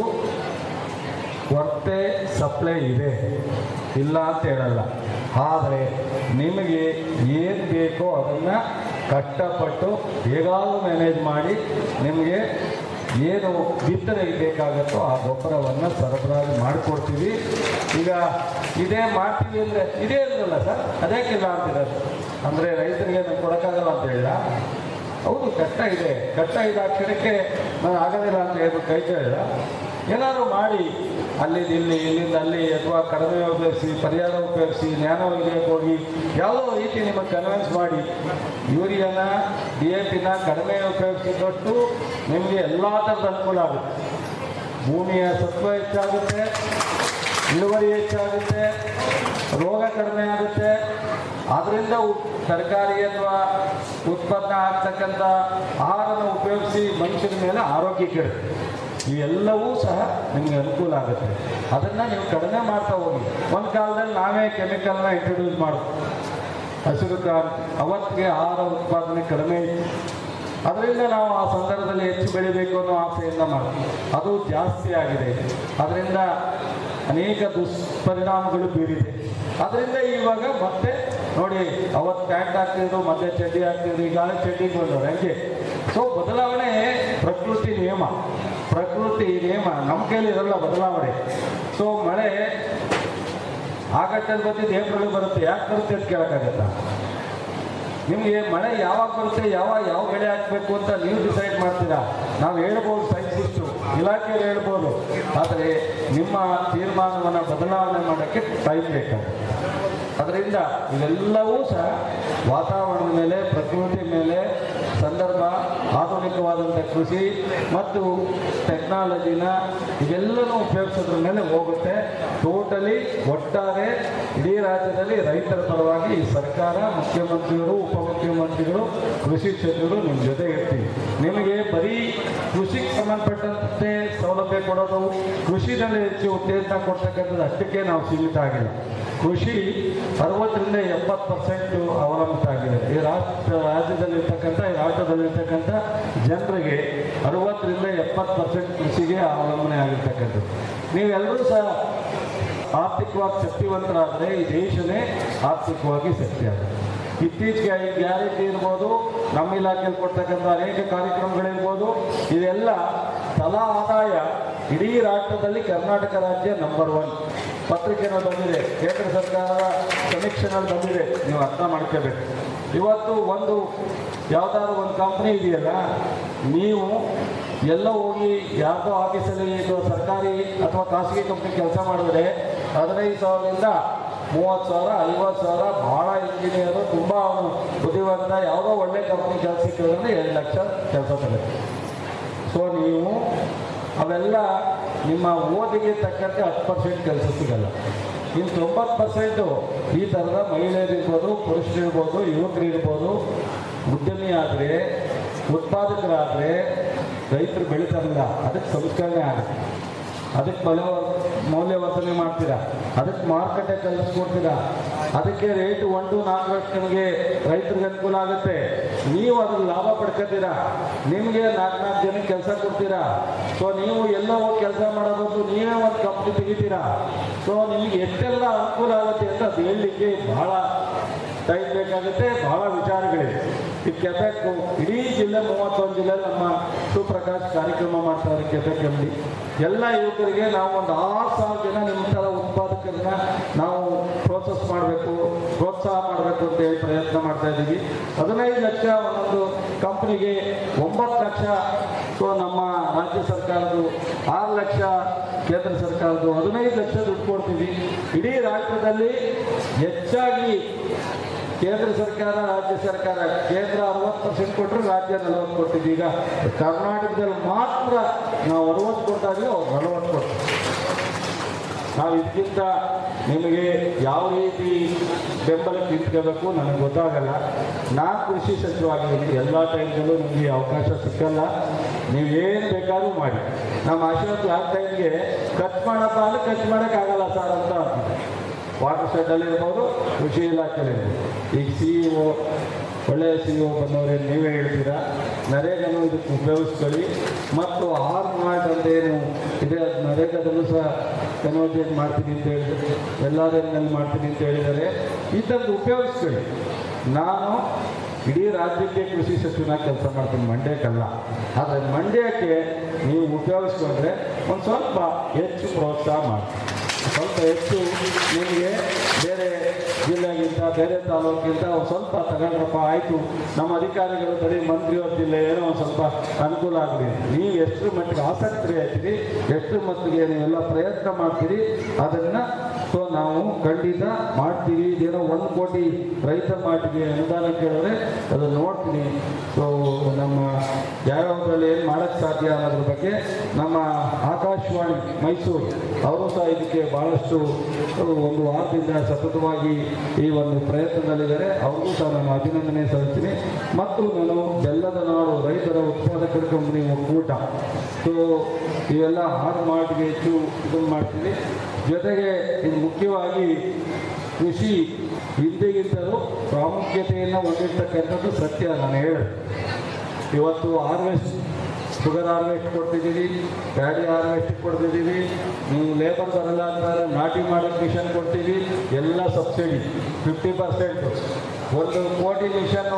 ಕೊರತೆ ಸಪ್ಲೈ ಇದೆ ಇಲ್ಲ ಅಂತ ಹೇಳಲ್ಲ ಆದರೆ ನಿಮಗೆ ಏನು ಬೇಕೋ ಅದನ್ನು ಕಷ್ಟಪಟ್ಟು ಹೇಗಾದರೂ ಮ್ಯಾನೇಜ್ ಮಾಡಿ ನಿಮಗೆ ಏನು ಬಿತ್ತನೆಗೆ ಬೇಕಾಗುತ್ತೋ ಆ ಗೊಬ್ಬರವನ್ನು ಸರಬರಾಜು ಮಾಡಿಕೊಡ್ತೀವಿ ಈಗ ಇದೇ ಮಾಡ್ತೀವಿ ಅಂದರೆ ಇದೇ ಇರಲ್ಲ ಸರ್ ಅದಕ್ಕಿಲ್ಲ ಅಂತಿರೋದು ಅಂದರೆ ರೈತರಿಗೆ ನಾವು ಕೊಡೋಕ್ಕಾಗಲ್ಲ ಅಂತ ಹೇಳಿದ ಹೌದು ಕಷ್ಟ ಇದೆ ಕಷ್ಟ ಇದೆ ಆ ಕ್ಷಣಕ್ಕೆ ನಾನು ಆಗೋದಿಲ್ಲ ಅಂತ ಹೇಳ್ಬಿಟ್ಟು ಕೈ ಕೇಳಿದ ಏನಾದರೂ ಮಾಡಿ ಅಲ್ಲಿಂದ ಇಲ್ಲಿ ಇಲ್ಲಿಂದ ಅಲ್ಲಿ ಅಥವಾ ಕಡಿಮೆ ಉಪಯೋಗಿಸಿ ಪರಿಹಾರ ಉಪಯೋಗಿಸಿ ಜ್ಞಾನ ವೈದ್ಯಕ್ಕೆ ಹೋಗಿ ಯಾವುದೋ ರೀತಿ ನಿಮಗೆ ಕನ್ವಿನ್ಸ್ ಮಾಡಿ ಯೂರಿಯಾನ ಡಿ ಎ ಪಿನ ಕಡಿಮೆ ಉಪಯೋಗಿಸಿದಷ್ಟು ನಿಮಗೆ ಎಲ್ಲ ಥರದ ಅನುಕೂಲ ಆಗುತ್ತೆ ಭೂಮಿಯ ಸತ್ವ ಹೆಚ್ಚಾಗುತ್ತೆ ಇಳುವರಿ ಹೆಚ್ಚಾಗುತ್ತೆ ರೋಗ ಕಡಿಮೆ ಆಗುತ್ತೆ ಆದ್ದರಿಂದ ಉ- ತರಕಾರಿ ಅಥವಾ ಉತ್ಪನ್ನ ಆಗ್ತಕ್ಕಂಥ ಆಹಾರನ ಉಪಯೋಗಿಸಿ ಮನುಷ್ಯನ ಮೇಲೆ ಆರೋಗ್ಯ ಕೆಡುತ್ತೆ ಇವೆಲ್ಲವೂ ಸಹ ನಿಮಗೆ ಅನುಕೂಲ ಆಗುತ್ತೆ ಅದನ್ನು ನೀವು ಕಡಿಮೆ ಮಾಡ್ತಾ ಹೋಗಿ ಒಂದು ಕಾಲದಲ್ಲಿ ನಾವೇ ಕೆಮಿಕಲ್ನ ಇಂಟ್ರೊಡ್ಯೂಸ್ ಮಾಡೋದು ಹಸಿರು ಕ್ರಾಂತಿ ಅವತ್ತಿಗೆ ಆಹಾರ ಉತ್ಪಾದನೆ ಕಡಿಮೆ ಇತ್ತು ಅದರಿಂದ ನಾವು ಆ ಸಂದರ್ಭದಲ್ಲಿ ಹೆಚ್ಚು ಬೆಳಿಬೇಕು ಅನ್ನೋ ಆಸೆಯಿಂದ ಮಾಡ್ತೀವಿ ಅದು ಜಾಸ್ತಿ ಆಗಿದೆ ಅದರಿಂದ ಅನೇಕ ದುಷ್ಪರಿಣಾಮಗಳು ಬೀರಿದೆ ಅದರಿಂದ ಇವಾಗ ಮತ್ತೆ ನೋಡಿ ಅವತ್ತು ಪ್ಯಾಂಟ್ ಹಾಕ್ತಿದ್ರು ಮತ್ತೆ ಚಡ್ಡಿ ಹಾಕ್ತಿದ್ರು ಈಗ ಚಡ್ಡಿಗೆ ಬಂದವರು ಹಂಗೆ ಸೊ ಬದಲಾವಣೆ ಪ್ರಕೃತಿ ನಿಯಮ ಪ್ರಕೃತಿ ನಿಯಮ ನಮ್ಮ ಕೈಲಿ ಇರಲ್ಲ ಬದಲಾವಣೆ ಸೊ ಮಳೆ ಆಗಸ್ಟಲ್ಲಿ ಬಂದಿದ್ದು ಏಪ್ರಿಲ್ ಬರುತ್ತೆ ಯಾಕೆ ಬರುತ್ತೆ ಅಂತ ಕೇಳೋಕ್ಕಾಗತ್ತಾ ನಿಮಗೆ ಮಳೆ ಯಾವಾಗ ಬರುತ್ತೆ ಯಾವಾಗ ಯಾವ ಬೆಳೆ ಹಾಕಬೇಕು ಅಂತ ನೀವು ಡಿಸೈಡ್ ಮಾಡ್ತೀರಾ ನಾವು ಹೇಳ್ಬೋದು ಸೈನ್ಸಿಸ್ಟು ಇಲಾಖೆಯವರು ಹೇಳ್ಬೋದು ಆದರೆ ನಿಮ್ಮ ತೀರ್ಮಾನವನ್ನು ಬದಲಾವಣೆ ಮಾಡೋಕ್ಕೆ ಟೈಮ್ ಬೇಕಾಗುತ್ತೆ ಅದರಿಂದ ಇವೆಲ್ಲವೂ ಸಹ ವಾತಾವರಣದ ಮೇಲೆ ಪ್ರಕೃತಿ ಮೇಲೆ ಸಂದರ್ಭ ಆಧುನಿಕವಾದಂಥ ಕೃಷಿ ಮತ್ತು ಟೆಕ್ನಾಲಜಿನ ಇವೆಲ್ಲನೂ ಉಪಯೋಗಿಸೋದ್ರ ಮೇಲೆ ಹೋಗುತ್ತೆ ಟೋಟಲಿ ಒಟ್ಟಾರೆ ಇಡೀ ರಾಜ್ಯದಲ್ಲಿ ರೈತರ ಪರವಾಗಿ ಈ ಸರ್ಕಾರ ಮುಖ್ಯಮಂತ್ರಿಗಳು ಉಪಮುಖ್ಯಮಂತ್ರಿಗಳು ಕೃಷಿ ಸಚಿವರು ನಿಮ್ಮ ಜೊತೆ ಇರ್ತೀವಿ ನಿಮಗೆ ಬರೀ ಕೃಷಿಗೆ ಸಂಬಂಧಪಟ್ಟಂತೆ ಸೌಲಭ್ಯ ಕೊಡೋದು ಕೃಷಿನಲ್ಲಿ ಹೆಚ್ಚು ಉತ್ತೇಜನ ಕೊಡ್ತಕ್ಕಂಥದ್ದು ಅಷ್ಟಕ್ಕೆ ನಾವು ಸೀಮಿತ ಆಗಿಲ್ಲ ಕೃಷಿ ಅರವತ್ತರಿಂದ ಎಪ್ಪತ್ತು ಪರ್ಸೆಂಟ್ ಅವಲಂಬಿತ ಆಗಿದೆ ಈ ರಾಷ್ಟ್ರ ರಾಜ್ಯದಲ್ಲಿರ್ತಕ್ಕಂಥ ಈ ರಾಷ್ಟ್ರದಲ್ಲಿರ್ತಕ್ಕಂಥ ಜನರಿಗೆ ಅರವತ್ತರಿಂದ ಎಪ್ಪತ್ತು ಪರ್ಸೆಂಟ್ ಕೃಷಿಗೆ ಅವಲಂಬನೆ ಆಗಿರ್ತಕ್ಕಂಥದ್ದು ನೀವೆಲ್ಲರೂ ಸಹ ಆರ್ಥಿಕವಾಗಿ ಶಕ್ತಿವಂತರಾದರೆ ಈ ದೇಶನೇ ಆರ್ಥಿಕವಾಗಿ ಶಕ್ತಿ ಆಗುತ್ತೆ ಇತ್ತೀಚೆಗೆ ಈ ಗ್ಯಾರಂಟಿ ಇರ್ಬೋದು ನಮ್ಮ ಇಲಾಖೆಯಲ್ಲಿ ಕೊಡ್ತಕ್ಕಂಥ ಅನೇಕ ಕಾರ್ಯಕ್ರಮಗಳಿರ್ಬೋದು ಇದೆಲ್ಲ ತಲಾ ಆದಾಯ ಇಡೀ ರಾಷ್ಟ್ರದಲ್ಲಿ ಕರ್ನಾಟಕ ರಾಜ್ಯ ನಂಬರ್ ಒನ್ ಪತ್ರಿಕೆನಲ್ಲಿ ಬಂದಿದೆ ಕೇಂದ್ರ ಸರ್ಕಾರದ ಸಮೀಕ್ಷೆನಲ್ಲಿ ಬಂದಿದೆ ನೀವು ಅರ್ಥ ಮಾಡ್ಕೋಬೇಕು ಇವತ್ತು ಒಂದು ಯಾವ್ದಾದ್ರು ಒಂದು ಕಂಪ್ನಿ ಇದೆಯಲ್ಲ ನೀವು ಎಲ್ಲ ಹೋಗಿ ಯಾವುದೋ ಆಫೀಸಲ್ಲಿ ಇದು ಸರ್ಕಾರಿ ಅಥವಾ ಖಾಸಗಿ ಕಂಪ್ನಿ ಕೆಲಸ ಮಾಡಿದ್ರೆ ಹದಿನೈದು ಸಾವಿರದಿಂದ ಮೂವತ್ತು ಸಾವಿರ ಐವತ್ತು ಸಾವಿರ ಭಾಳ ಇಂಜಿನಿಯರು ತುಂಬ ತುಂಬ ಅವನು ಬುದ್ಧಿವಂತ ಯಾವುದೋ ಒಳ್ಳೆ ಕಂಪ್ನಿ ಕೆಲಸಕ್ಕೆ ಹೋದ್ರೆ ಎರಡು ಲಕ್ಷ ಕೆಲಸ ತಗುತ್ತೆ ಸೊ ನೀವು ಅವೆಲ್ಲ ನಿಮ್ಮ ಓದಿಗೆ ತಕ್ಕಂತೆ ಹತ್ತು ಪರ್ಸೆಂಟ್ ಕೆಲಸ ಸಿಗಲ್ಲ ಇನ್ನು ತೊಂಬತ್ತು ಪರ್ಸೆಂಟು ಈ ಥರದ ಮಹಿಳೆಯರಿರ್ಬೋದು ಪುರುಷರಿರ್ಬೋದು ಯುವಕರಿರ್ಬೋದು ಉದ್ಯಮಿ ಆದರೆ ಉತ್ಪಾದಕರಾದರೆ ರೈತರು ಬೆಳೀತಾರಲ್ಲ ಅದಕ್ಕೆ ಸಂಸ್ಕರಣೆ ಆಗುತ್ತೆ ಅದಕ್ಕೆ ಮೌಲ್ಯ ಮೌಲ್ಯವರ್ಧನೆ ಮಾಡ್ತೀರಾ ಅದಕ್ಕೆ ಮಾರುಕಟ್ಟೆ ಕಲಿಸ್ಕೊಡ್ತೀರಾ ಅದಕ್ಕೆ ರೇಟ್ ಒನ್ ಟು ನಾಲ್ಕು ಲಕ್ಷ ನಿಮಗೆ ರೈತರಿಗೆ ಅನುಕೂಲ ಆಗುತ್ತೆ ನೀವು ಅದ್ರ ಲಾಭ ಪಡ್ಕೊತೀರಾ ನಿಮಗೆ ನಾಲ್ಕು ನಾಲ್ಕು ಜನಕ್ಕೆ ಕೆಲಸ ಕೊಡ್ತೀರಾ ಸೊ ನೀವು ಎಲ್ಲೋ ಹೋಗಿ ಕೆಲಸ ಮಾಡೋದು ನೀವೇ ಒಂದು ಕಂಪ್ನಿ ತೆಗಿತೀರಾ ಸೊ ನಿಮಗೆ ಎಷ್ಟೆಲ್ಲ ಅನುಕೂಲ ಆಗುತ್ತೆ ಅಂತ ಅದು ಹೇಳಲಿಕ್ಕೆ ಬಹಳ ಟೈಮ್ ಬೇಕಾಗುತ್ತೆ ಬಹಳ ವಿಚಾರಗಳಿವೆ ಈ ಕೆಫೆಕ್ ಇಡೀ ಜಿಲ್ಲೆ ಮೂವತ್ತೊಂದು ಜಿಲ್ಲೆ ನಮ್ಮ ಸುಪ್ರಕಾಶ್ ಕಾರ್ಯಕ್ರಮ ಮಾಡ್ತಾರೆ ಕೆಫೆಕ್ ಎಂಬಿ ಎಲ್ಲ ಯುವಕರಿಗೆ ನಾವು ಒಂದು ಆರು ಸಾವಿರ ಜನ ನಿಮ್ಮ ಥರ ಉತ್ಪಾದಕರನ್ನ ನಾವು ಪ್ರೋಸೆಸ್ ಮಾಡಬೇಕು ಪ್ರೋತ್ಸಾಹ ಮಾಡಬೇಕು ಅಂತ ಹೇಳಿ ಪ್ರಯತ್ನ ಮಾಡ್ತಾ ಇದ್ದೀವಿ ಹದಿನೈದು ಲಕ್ಷ ಒಂದೊಂದು ಕಂಪ್ನಿಗೆ ಒಂಬತ್ತು ಲಕ್ಷ ಸೊ ನಮ್ಮ ರಾಜ್ಯ ಸರ್ಕಾರದ್ದು ಆರು ಲಕ್ಷ ಕೇಂದ್ರ ಸರ್ಕಾರದ್ದು ಹದಿನೈದು ಲಕ್ಷ ದುಡ್ಡು ಕೊಡ್ತೀವಿ ಇಡೀ ರಾಷ್ಟ್ರದಲ್ಲಿ ಹೆಚ್ಚಾಗಿ ಕೇಂದ್ರ ಸರ್ಕಾರ ರಾಜ್ಯ ಸರ್ಕಾರ ಕೇಂದ್ರ ಅರವತ್ತು ಪರ್ಸೆಂಟ್ ಕೊಟ್ಟರೆ ರಾಜ್ಯ ನಲವತ್ತು ಕೊಟ್ಟಿದ್ದು ಈಗ ಕರ್ನಾಟಕದಲ್ಲಿ ಮಾತ್ರ ನಾವು ಅರವತ್ತು ಕೊಡ್ತಾ ಇದೀವಿ ಅವ್ರು ನಲವತ್ತು ಕೊಡ್ತೀವಿ ನಾವು ಇದಕ್ಕಿಂತ ನಿಮಗೆ ಯಾವ ರೀತಿ ಬೆಂಬಲಕ್ಕೆ ನಿಂತ್ಕೋಬೇಕು ನನಗೆ ಗೊತ್ತಾಗಲ್ಲ ನಾನು ಕೃಷಿ ಸಚಿವಾಗಿದ್ದೀನಿ ಎಲ್ಲ ಟೈಮ್ದಲ್ಲೂ ನಿಮಗೆ ಅವಕಾಶ ಸಿಕ್ಕಲ್ಲ ನೀವೇನು ಬೇಕಾದ್ರೂ ಮಾಡಿ ನಮ್ಮ ಅಶೋಕ್ ಯಾವ ಟೈಮ್ಗೆ ಖರ್ಚು ಮಾಡಪ್ಪ ಅಂದ್ರೆ ಖರ್ಚು ಮಾಡೋಕ್ಕಾಗಲ್ಲ ಸರ್ ಅಂತ ಅಂತಿದ್ದೆ ವಾಟರ್ ಶೆಡ್ಡಲ್ಲಿ ಇರ್ಬೋದು ಕೃಷಿ ಇಲಾಖೆಯಲ್ಲಿ ಈಗ ಸಿ ಇ ಒ ಒಳ್ಳೆಯ ಸಿ ಇ ಒ ಬಂದವರೇ ನೀವೇ ಹೇಳ್ತೀರಾ ನರೇಗನು ಇದಕ್ಕೆ ಉಪಯೋಗಿಸ್ಕೊಳ್ಳಿ ಮತ್ತು ಆರ್ ಮಾರ್ಟ್ ಅಂತ ಏನು ಇದೆ ಅದು ನರೇಗಾದಲ್ಲೂ ಸಹ ಕನ್ವರ್ಜೆಂಟ್ ಮಾಡ್ತೀನಿ ಅಂತ ಹೇಳಿದ್ರು ಎಲ್ಲಾದಲ್ಲಿ ಮಾಡ್ತೀನಿ ಅಂತ ಹೇಳಿದ್ದಾರೆ ಇದನ್ನು ಉಪಯೋಗಿಸ್ಕೊಳ್ಳಿ ನಾನು ಇಡೀ ರಾಜ್ಯಕ್ಕೆ ಕೃಷಿ ಸಚಿವನಾಗಿ ಕೆಲಸ ಮಾಡ್ತೀನಿ ಮಂಡ್ಯಕ್ಕಲ್ಲ ಆದರೆ ಮಂಡ್ಯಕ್ಕೆ ನೀವು ಉಪಯೋಗಿಸ್ಕೊಂಡ್ರೆ ಒಂದು ಸ್ವಲ್ಪ ಹೆಚ್ಚು ಪ್ರೋತ್ಸಾಹ ಮಾಡಿ ಸ್ವಲ್ಪ ಹೆಚ್ಚು ನಿಮಗೆ ಬೇರೆ ಜಿಲ್ಲೆಗಿಂತ ಬೇರೆ ತಾಲೂಕಿಂತ ಒಂದು ಸ್ವಲ್ಪ ತಗೊಂಡ್ರಪ್ಪ ಆಯಿತು ನಮ್ಮ ಅಧಿಕಾರಿಗಳು ಬರೀ ಮಂತ್ರಿಯವ್ರ ಜಿಲ್ಲೆ ಏನೋ ಒಂದು ಸ್ವಲ್ಪ ಅನುಕೂಲ ಆಗಲಿ ನೀವು ಎಷ್ಟು ಮಟ್ಟಿಗೆ ಆಸಕ್ತಿ ಆಯ್ತೀರಿ ಎಷ್ಟು ಮಟ್ಟಿಗೆ ನೀವೆಲ್ಲ ಪ್ರಯತ್ನ ಮಾಡ್ತೀರಿ ಅದನ್ನು ಸೊ ನಾವು ಖಂಡಿತ ಮಾಡ್ತೀವಿ ಇದೇನೋ ಒಂದು ಕೋಟಿ ರೈತ ಮಾಟಿಗೆ ಅನುದಾನ ಕೇಳಿದ್ರೆ ಅದು ನೋಡ್ತೀನಿ ಸೊ ನಮ್ಮ ಯಾವ್ಯಾವುದ್ರಲ್ಲಿ ಏನು ಮಾಡೋಕ್ಕೆ ಸಾಧ್ಯ ಅನ್ನೋದ್ರ ಬಗ್ಗೆ ನಮ್ಮ ಆಕಾಶವಾಣಿ ಮೈಸೂರು ಅವರು ಸಹ ಇದಕ್ಕೆ ಭಾಳಷ್ಟು ಒಂದು ವಾರದಿಂದ ಸತತವಾಗಿ ಈ ಒಂದು ಪ್ರಯತ್ನದಲ್ಲಿದ್ದಾರೆ ಅವ್ರಿಗೂ ಸಹ ನಾನು ಅಭಿನಂದನೆ ಸಲ್ಲಿಸ್ತೀನಿ ಮತ್ತು ನಾನು ಬೆಲ್ಲದ ನಾಡು ರೈತರ ಉತ್ಪಾದಕರ ಕಂಪನಿ ಒಕ್ಕೂಟ ಸೊ ಇವೆಲ್ಲ ಹಾಡು ಮಾಡಿಗೆ ಹೆಚ್ಚು ಇದನ್ನು ಮಾಡ್ತೀವಿ ಜೊತೆಗೆ ಇದು ಮುಖ್ಯವಾಗಿ ಕೃಷಿ ಹಿಂದೆಗಿಂತಲೂ ಪ್ರಾಮುಖ್ಯತೆಯನ್ನು ಹೊಂದಿರ್ತಕ್ಕಂಥದ್ದು ಸತ್ಯ ನಾನು ಹೇಳಿದೆ ಇವತ್ತು ಹಾರ್ವೆಸ್ಟ್ ಶುಗರ್ ಹಾರ್ವೆಸ್ಟ್ ಕೊಡ್ತಿದ್ದೀವಿ ಪ್ಯಾಡಿ ಹಾರ್ವೆಸ್ಟ್ ಕೊಡ್ತಿದ್ದೀವಿ ನೀವು ಲೇಬರ್ ಬರಲ್ಲ ಅಂತಾರೆ ನಾಟಿ ಮಾಡೋಕ್ಕೆ ಮಿಷನ್ ಕೊಡ್ತೀವಿ ಎಲ್ಲ ಸಬ್ಸಿಡಿ ಫಿಫ್ಟಿ ಪರ್ಸೆಂಟು ಒಂದು ಕೋಟಿ ಮಿಷನ್ನು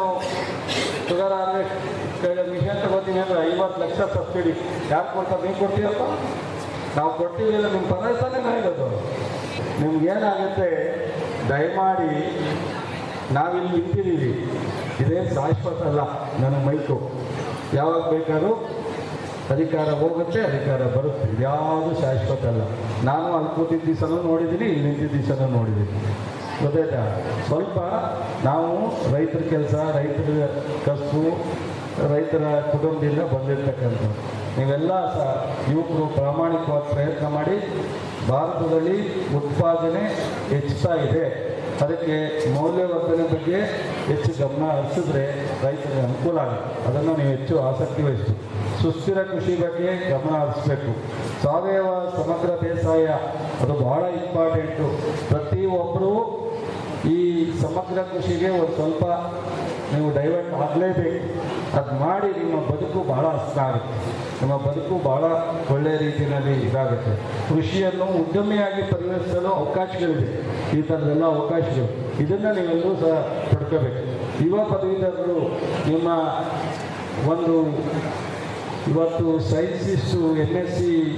ಶುಗರ್ ಹಾರ್ವೆಸ್ಟ್ ಮಿಷನ್ ತಗೋತೀವಿ ಅಂದರೆ ಐವತ್ತು ಲಕ್ಷ ಸಬ್ಸಿಡಿ ಯಾರು ಕೊಡ್ತಾರೆ ನೀವು ಕೊಡ್ತೀರಪ್ಪ ನಾವು ಕೊಟ್ಟಿಲ್ಲ ನಿಮ್ಮ ಪದಾರ್ಥನೇ ಇರೋದು ನಿಮ್ಗೇನಾಗುತ್ತೆ ದಯಮಾಡಿ ನಾವಿಲ್ಲಿ ನಿಂತಿದ್ದೀವಿ ಇದೇ ಶಾಶ್ವತ ಅಲ್ಲ ನನ್ನ ಮೈಕು ಯಾವಾಗ ಬೇಕಾದ್ರೂ ಅಧಿಕಾರ ಹೋಗುತ್ತೆ ಅಧಿಕಾರ ಬರುತ್ತೆ ಯಾವುದು ಶಾಶ್ವತ ಅಲ್ಲ ನಾನು ಅಲ್ಲಿ ಕೂತಿದ್ದ ದಿವಸನೂ ನೋಡಿದ್ದೀನಿ ಇಲ್ಲಿ ನಿಂತಿದ್ದ ದಿವಸನೂ ನೋಡಿದ್ದೀನಿ ಗೊತ್ತಾಯ್ತಾ ಸ್ವಲ್ಪ ನಾವು ರೈತರ ಕೆಲಸ ರೈತರ ಕಸು ರೈತರ ಕುಟುಂಬದಿಂದ ಬಂದಿರತಕ್ಕಂಥದ್ದು ನೀವೆಲ್ಲ ಸಹ ಯುವಕರು ಪ್ರಾಮಾಣಿಕವಾದ ಪ್ರಯತ್ನ ಮಾಡಿ ಭಾರತದಲ್ಲಿ ಉತ್ಪಾದನೆ ಹೆಚ್ಚುತ್ತಾ ಇದೆ ಅದಕ್ಕೆ ಮೌಲ್ಯವರ್ಧನೆ ಬಗ್ಗೆ ಹೆಚ್ಚು ಗಮನ ಹರಿಸಿದ್ರೆ ರೈತರಿಗೆ ಅನುಕೂಲ ಆಗುತ್ತೆ ಅದನ್ನು ನೀವು ಹೆಚ್ಚು ಆಸಕ್ತಿ ವಹಿಸಿ ಸುಸ್ಥಿರ ಕೃಷಿ ಬಗ್ಗೆ ಗಮನ ಹರಿಸಬೇಕು ಸಾವಯವ ಸಮಗ್ರ ಬೇಸಾಯ ಅದು ಬಹಳ ಇಂಪಾರ್ಟೆಂಟು ಪ್ರತಿಯೊಬ್ಬರು ಈ ಸಮಗ್ರ ಕೃಷಿಗೆ ಒಂದು ಸ್ವಲ್ಪ ನೀವು ಡೈವರ್ಟ್ ಆಗಲೇಬೇಕು ಅದು ಮಾಡಿ ನಿಮ್ಮ ಬದುಕು ಬಹಳ ಹಸ್ತ ಆಗುತ್ತೆ ನಿಮ್ಮ ಬದುಕು ಬಹಳ ಒಳ್ಳೆಯ ರೀತಿಯಲ್ಲಿ ಇದಾಗುತ್ತೆ ಕೃಷಿಯನ್ನು ಉದ್ಯಮಿಯಾಗಿ ಪರಿವರ್ತಿಸಲು ಅವಕಾಶಗಳಿದೆ ಈ ಥರದೆಲ್ಲ ಅವಕಾಶಗಳು ಇದನ್ನು ನೀವೆಲ್ಲರೂ ಸಹ ಪಡ್ಕೋಬೇಕು ಯುವ ಪದವೀಧರರು ನಿಮ್ಮ ಒಂದು ಇವತ್ತು scientist M S C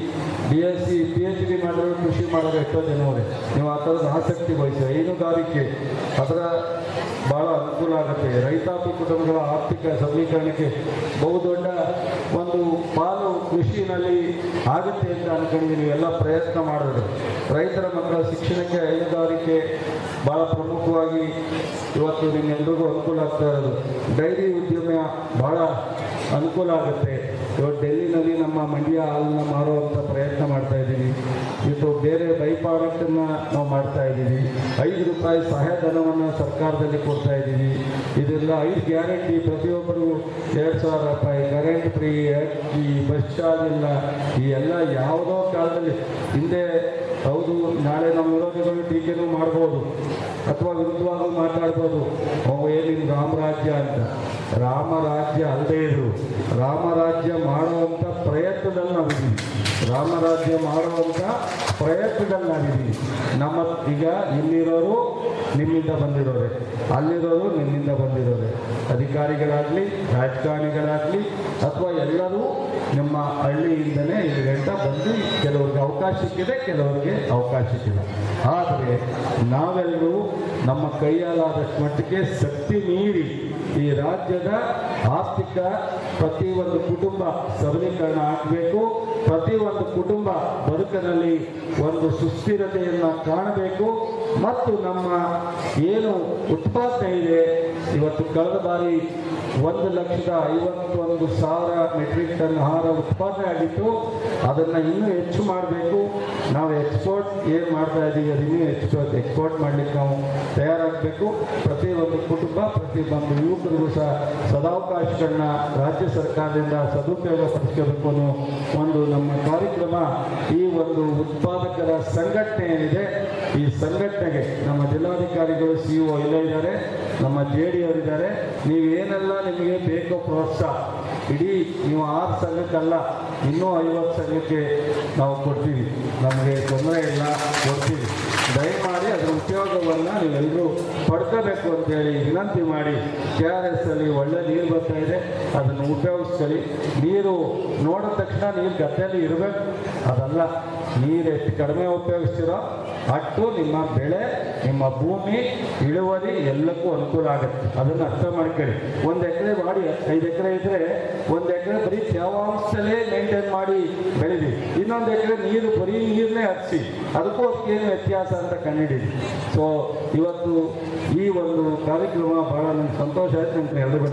B S C P H D ಮಾಡಿದ್ರು ಕೃಷಿ ಮಾಡೋರು ಎಷ್ಟೋ ಜನವರೆ ನೀವು ಆ ಥರದ ಆಸಕ್ತಿ ವಹಿಸಿ ಹೈನುಗಾರಿಕೆ ಅದರ ಭಾಳ ಅನುಕೂಲ ಆಗುತ್ತೆ ರೈತಾಪಿ ಕುಟುಂಬಗಳ ಆರ್ಥಿಕ ಸಬಲೀಕರಣಕ್ಕೆ ಬಹುದೊಡ್ಡ ಒಂದು ಪಾಲು ಕೃಷಿನಲ್ಲಿ ಆಗುತ್ತೆ ಅಂತ ಅನ್ಕೊಂಡಿದ್ದೀನಿ ಎಲ್ಲ ಪ್ರಯತ್ನ ಮಾಡಿದ್ರು ರೈತರ ಮಕ್ಕಳ ಶಿಕ್ಷಣಕ್ಕೆ ಹೈನುಗಾರಿಕೆ ಭಾಳ ಪ್ರಮುಖವಾಗಿ ಇವತ್ತು ನಿಮ್ಮೆಲ್ರಿಗೂ ಅನುಕೂಲ ಆಗ್ತಾ ಇರೋದು ಡೈರಿ ಉದ್ಯಮ ಭಾಳ ಅನುಕೂಲ ಆಗುತ್ತೆ ಇವತ್ತು ಡೆಲ್ಲಿನಲ್ಲಿ ನಮ್ಮ ಮಂಡ್ಯ ಹಾಲನ್ನ ಮಾರುವಂಥ ಪ್ರಯತ್ನ ಮಾಡ್ತಾ ಇದ್ದೀವಿ ಇವತ್ತು ಬೇರೆ ಬೈ ಪ್ರಾಡಕ್ಟನ್ನು ನಾವು ಮಾಡ್ತಾ ಇದ್ದೀವಿ ಐದು ರೂಪಾಯಿ ಸಹಾಯಧನವನ್ನು ಸರ್ಕಾರದಲ್ಲಿ ಕೊಡ್ತಾ ಇದ್ದೀವಿ ಇದೆಲ್ಲ ಐದು ಗ್ಯಾರಂಟಿ ಪ್ರತಿಯೊಬ್ಬರಿಗೂ ಎರಡು ಸಾವಿರ ರೂಪಾಯಿ ಕರೆಂಟ್ ಫ್ರೀ ಅಕ್ಕಿ ಬಸ್ ಚಾರ್ಜ್ ಇಲ್ಲ ಈ ಎಲ್ಲ ಯಾವುದೋ ಕಾಲದಲ್ಲಿ ಹಿಂದೆ ಹೌದು ನಾಳೆ ನಮ್ಮ ವಿರೋಧಿಗಳು ಟೀಕೆನೂ ಮಾಡ್ಬೋದು ಅಥವಾ ವಿರುದ್ಧವಾಗೂ ಮಾತಾಡ್ಬೋದು ಅವು ಏನಿದು ರಾಮರಾಜ್ಯ ಅಂತ ರಾಮರಾಜ್ಯ ಅಲ್ಲದೇ ಇದು ರಾಮರಾಜ್ಯ ಮಾಡುವಂಥ ಪ್ರಯತ್ನದಲ್ಲಿ ನಾವಿದ್ದೀವಿ ರಾಮರಾಜ್ಯ ಮಾಡುವಂಥ ಪ್ರಯತ್ನದಲ್ಲಿ ನಾವಿದ್ದೀವಿ ನಮ್ಮ ಈಗ ಇಲ್ಲಿರೋರು ನಿಮ್ಮಿಂದ ಬಂದಿರೋರೆ ಅಲ್ಲಿರೋರು ನಿಮ್ಮಿಂದ ಬಂದಿರೋರೆ ಅಧಿಕಾರಿಗಳಾಗಲಿ ರಾಜಕಾರಣಿಗಳಾಗಲಿ ಅಥವಾ ಎಲ್ಲರೂ ನಿಮ್ಮ ಹಳ್ಳಿಯಿಂದನೇ ಇಲ್ಲಿ ಗಂಟ ಬಂದು ಕೆಲವ್ರಿಗೆ ಅವಕಾಶ ಸಿಕ್ಕಿದೆ ಕೆಲವರಿಗೆ ಅವಕಾಶ ಸಿಕ್ಕಿಲ್ಲ ಆದರೆ ನಾವೆಲ್ಲರೂ ನಮ್ಮ ಕೈಯಲ್ಲಾದಷ್ಟು ಮಟ್ಟಿಗೆ ಶಕ್ತಿ ಮೀರಿ ಈ ರಾಜ್ಯದ ಆರ್ಥಿಕ ಪ್ರತಿಯೊಂದು ಕುಟುಂಬ ಸಬಲೀಕರಣ ಆಗಬೇಕು ಪ್ರತಿಯೊಂದು ಕುಟುಂಬ ಬದುಕಿನಲ್ಲಿ ಒಂದು ಸುಸ್ಥಿರತೆಯನ್ನು ಕಾಣಬೇಕು ಮತ್ತು ನಮ್ಮ ಏನು ಉತ್ಪಾದನೆ ಇದೆ ಇವತ್ತು ಕಳೆದ ಬಾರಿ ಒಂದು ಲಕ್ಷದ ಐವತ್ತೊಂದು ಸಾವಿರ ಮೆಟ್ರಿಕ್ ಟನ್ ಆಹಾರ ಉತ್ಪಾದನೆ ಆಗಿತ್ತು ಅದನ್ನು ಇನ್ನೂ ಹೆಚ್ಚು ಮಾಡಬೇಕು ನಾವು ಎಕ್ಸ್ಪೋರ್ಟ್ ಏನು ಮಾಡ್ತಾ ಇದ್ದೀವಿ ಅದು ಇನ್ನೂ ಹೆಚ್ಚು ಎಕ್ಸ್ಪೋರ್ಟ್ ಮಾಡಲಿಕ್ಕೆ ನಾವು ತಯಾರಾಗಬೇಕು ಪ್ರತಿಯೊಂದು ಕುಟುಂಬ ಪ್ರತಿಯೊಂದು ಯುವಕರಿಗೂ ಸಹ ಸದಾವಕಾಶಗಳನ್ನ ರಾಜ್ಯ ಸರ್ಕಾರದಿಂದ ಸದುಪಯೋಗ ಪಡಿಸ್ಕೋಬೇಕು ಅನ್ನೋ ಒಂದು ನಮ್ಮ ಕಾರ್ಯಕ್ರಮ ಈ ಒಂದು ಉತ್ಪಾದಕರ ಸಂಘಟನೆ ಏನಿದೆ ಈ ಸಂಘಟನೆಗೆ ನಮ್ಮ ಜಿಲ್ಲಾಧಿಕಾರಿಗಳು ಸಿ ಒ ಇಲ್ಲೇ ಇದ್ದಾರೆ ನಮ್ಮ ಜೆ ಡಿ ಅವರಿದ್ದಾರೆ ನೀವೇನೆಲ್ಲ ನಿಮಗೆ ಬೇಕೋ ಪ್ರೋತ್ಸಾಹ ಇಡೀ ನೀವು ಆರು ಸಂಘಕ್ಕಲ್ಲ ಇನ್ನೂ ಐವತ್ತು ಸಂಘಕ್ಕೆ ನಾವು ಕೊಡ್ತೀವಿ ನಮಗೆ ತೊಂದರೆ ಇಲ್ಲ ಕೊಡ್ತೀವಿ ದಯಮಾಡಿ ಅದರ ಉಪಯೋಗವನ್ನು ನೀವೆಲ್ಲರೂ ಪಡ್ಕೋಬೇಕು ಅಂತೇಳಿ ವಿನಂತಿ ಮಾಡಿ ಕೆ ಆರ್ ಎಸ್ ಅಲ್ಲಿ ಒಳ್ಳೆ ನೀರು ಬರ್ತಾ ಇದೆ ಅದನ್ನು ಉಪಯೋಗಿಸ್ಕೊಳ್ಳಿ ನೀರು ನೋಡಿದ ತಕ್ಷಣ ನೀರು ಗದ್ದೆಯಲ್ಲಿ ಇರಬೇಕು ಅದಲ್ಲ ನೀರು ಎಷ್ಟು ಕಡಿಮೆ ಉಪಯೋಗಿಸ್ತೀರೋ ಅಷ್ಟು ನಿಮ್ಮ ಬೆಳೆ ನಿಮ್ಮ ಭೂಮಿ ಇಳುವರಿ ಎಲ್ಲಕ್ಕೂ ಅನುಕೂಲ ಆಗುತ್ತೆ ಅದನ್ನು ಅರ್ಥ ಮಾಡ್ಕೊಳ್ಳಿ ಒಂದು ಎಕರೆ ಮಾಡಿ ಐದು ಎಕರೆ ಇದ್ದರೆ ಒಂದು ಎಕರೆ ಬರೀ ತೇವಾಂಶದಲ್ಲೇ ಮೇಂಟೈನ್ ಮಾಡಿ ಬೆಳೀರಿ ಇನ್ನೊಂದು ಎಕರೆ ನೀರು ಬರೀ ನೀರನ್ನೇ ಹರಿಸಿ ಅದಕ್ಕೂ ಅದಕ್ಕೇನು ವ್ಯತ್ಯಾಸ ಅಂತ ಕಂಡುಹಿಡೀರಿ ಸೊ ಇವತ್ತು ಈ ಒಂದು ಕಾರ್ಯಕ್ರಮ ಬಹಳ ನನಗೆ ಸಂತೋಷ ಆಯ್ತು ಅಂತ ಎಲ್ಲರೂ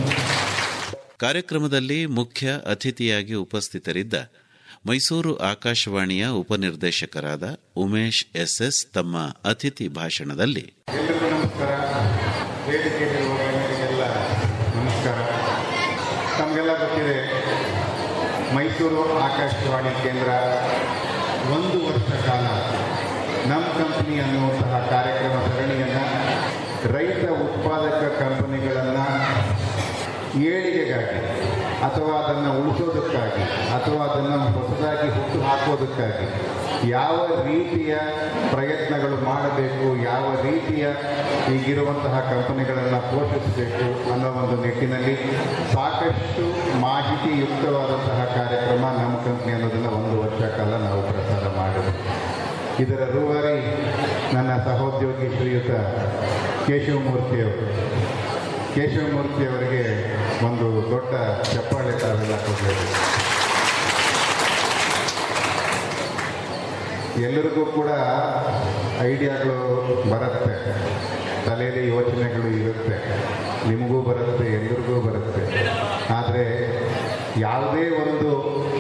ಕಾರ್ಯಕ್ರಮದಲ್ಲಿ ಮುಖ್ಯ ಅತಿಥಿಯಾಗಿ ಉಪಸ್ಥಿತರಿದ್ದ ಮೈಸೂರು ಆಕಾಶವಾಣಿಯ ಉಪನಿರ್ದೇಶಕರಾದ ಉಮೇಶ್ ಎಸ್ಎಸ್ ತಮ್ಮ ಅತಿಥಿ ಭಾಷಣದಲ್ಲಿ ಎಲ್ರಿಗೂ ನಮಸ್ಕಾರ ವೇದಿಕೆಯಲ್ಲಿರುವ ಗಣ್ಯರಿಗೆಲ್ಲ ನಮಸ್ಕಾರ ತಮಗೆಲ್ಲ ಗೊತ್ತಿದೆ ಮೈಸೂರು ಆಕಾಶವಾಣಿ ಕೇಂದ್ರ ಒಂದು ವರ್ಷ ಕಾಲ ನಮ್ಮ ಕಂಪನಿ ಅನ್ನುವಂತಹ ಕಾರ್ಯಕ್ರಮ ಸರಣಿಯನ್ನು ರೈತ ಉತ್ಪಾದಕ ಕಂಪನಿಗಳನ್ನು ಏಳಿಗೆಗಾಗಿ ಅಥವಾ ಅದನ್ನು ಉಳಿಸೋದಕ್ಕಾಗಿ ಅಥವಾ ಅದನ್ನು ಹೊಸದಾಗಿ ಹುಟ್ಟು ಹಾಕೋದಕ್ಕಾಗಿ ಯಾವ ರೀತಿಯ ಪ್ರಯತ್ನಗಳು ಮಾಡಬೇಕು ಯಾವ ರೀತಿಯ ಈಗಿರುವಂತಹ ಕಂಪನಿಗಳನ್ನು ಪೋಷಿಸಬೇಕು ಅನ್ನೋ ಒಂದು ನಿಟ್ಟಿನಲ್ಲಿ ಸಾಕಷ್ಟು ಮಾಹಿತಿಯುಕ್ತವಾದಂತಹ ಕಾರ್ಯಕ್ರಮ ನಮ್ಮ ಕಂಪನಿ ಅನ್ನೋದನ್ನು ಒಂದು ವರ್ಷ ಕಾಲ ನಾವು ಪ್ರಸಾರ ಮಾಡಿದ್ವಿ ಇದರ ರೂವಾರಿ ನನ್ನ ಸಹೋದ್ಯೋಗಿ ಶ್ರೀಯುತ ಕೇಶವಮೂರ್ತಿಯವರು ಕೇಶವಮೂರ್ತಿ ಅವರಿಗೆ ಒಂದು ದೊಡ್ಡ ಚಪ್ಪಾಳೆ ತಾವೆಲ್ಲ ಕೊಡಬೇಕು ಎಲ್ಲರಿಗೂ ಕೂಡ ಐಡಿಯಾಗಳು ಬರುತ್ತೆ ತಲೆಯಲ್ಲಿ ಯೋಚನೆಗಳು ಇರುತ್ತೆ ನಿಮಗೂ ಬರುತ್ತೆ ಎಲ್ಲರಿಗೂ ಬರುತ್ತೆ ಆದರೆ ಯಾವುದೇ ಒಂದು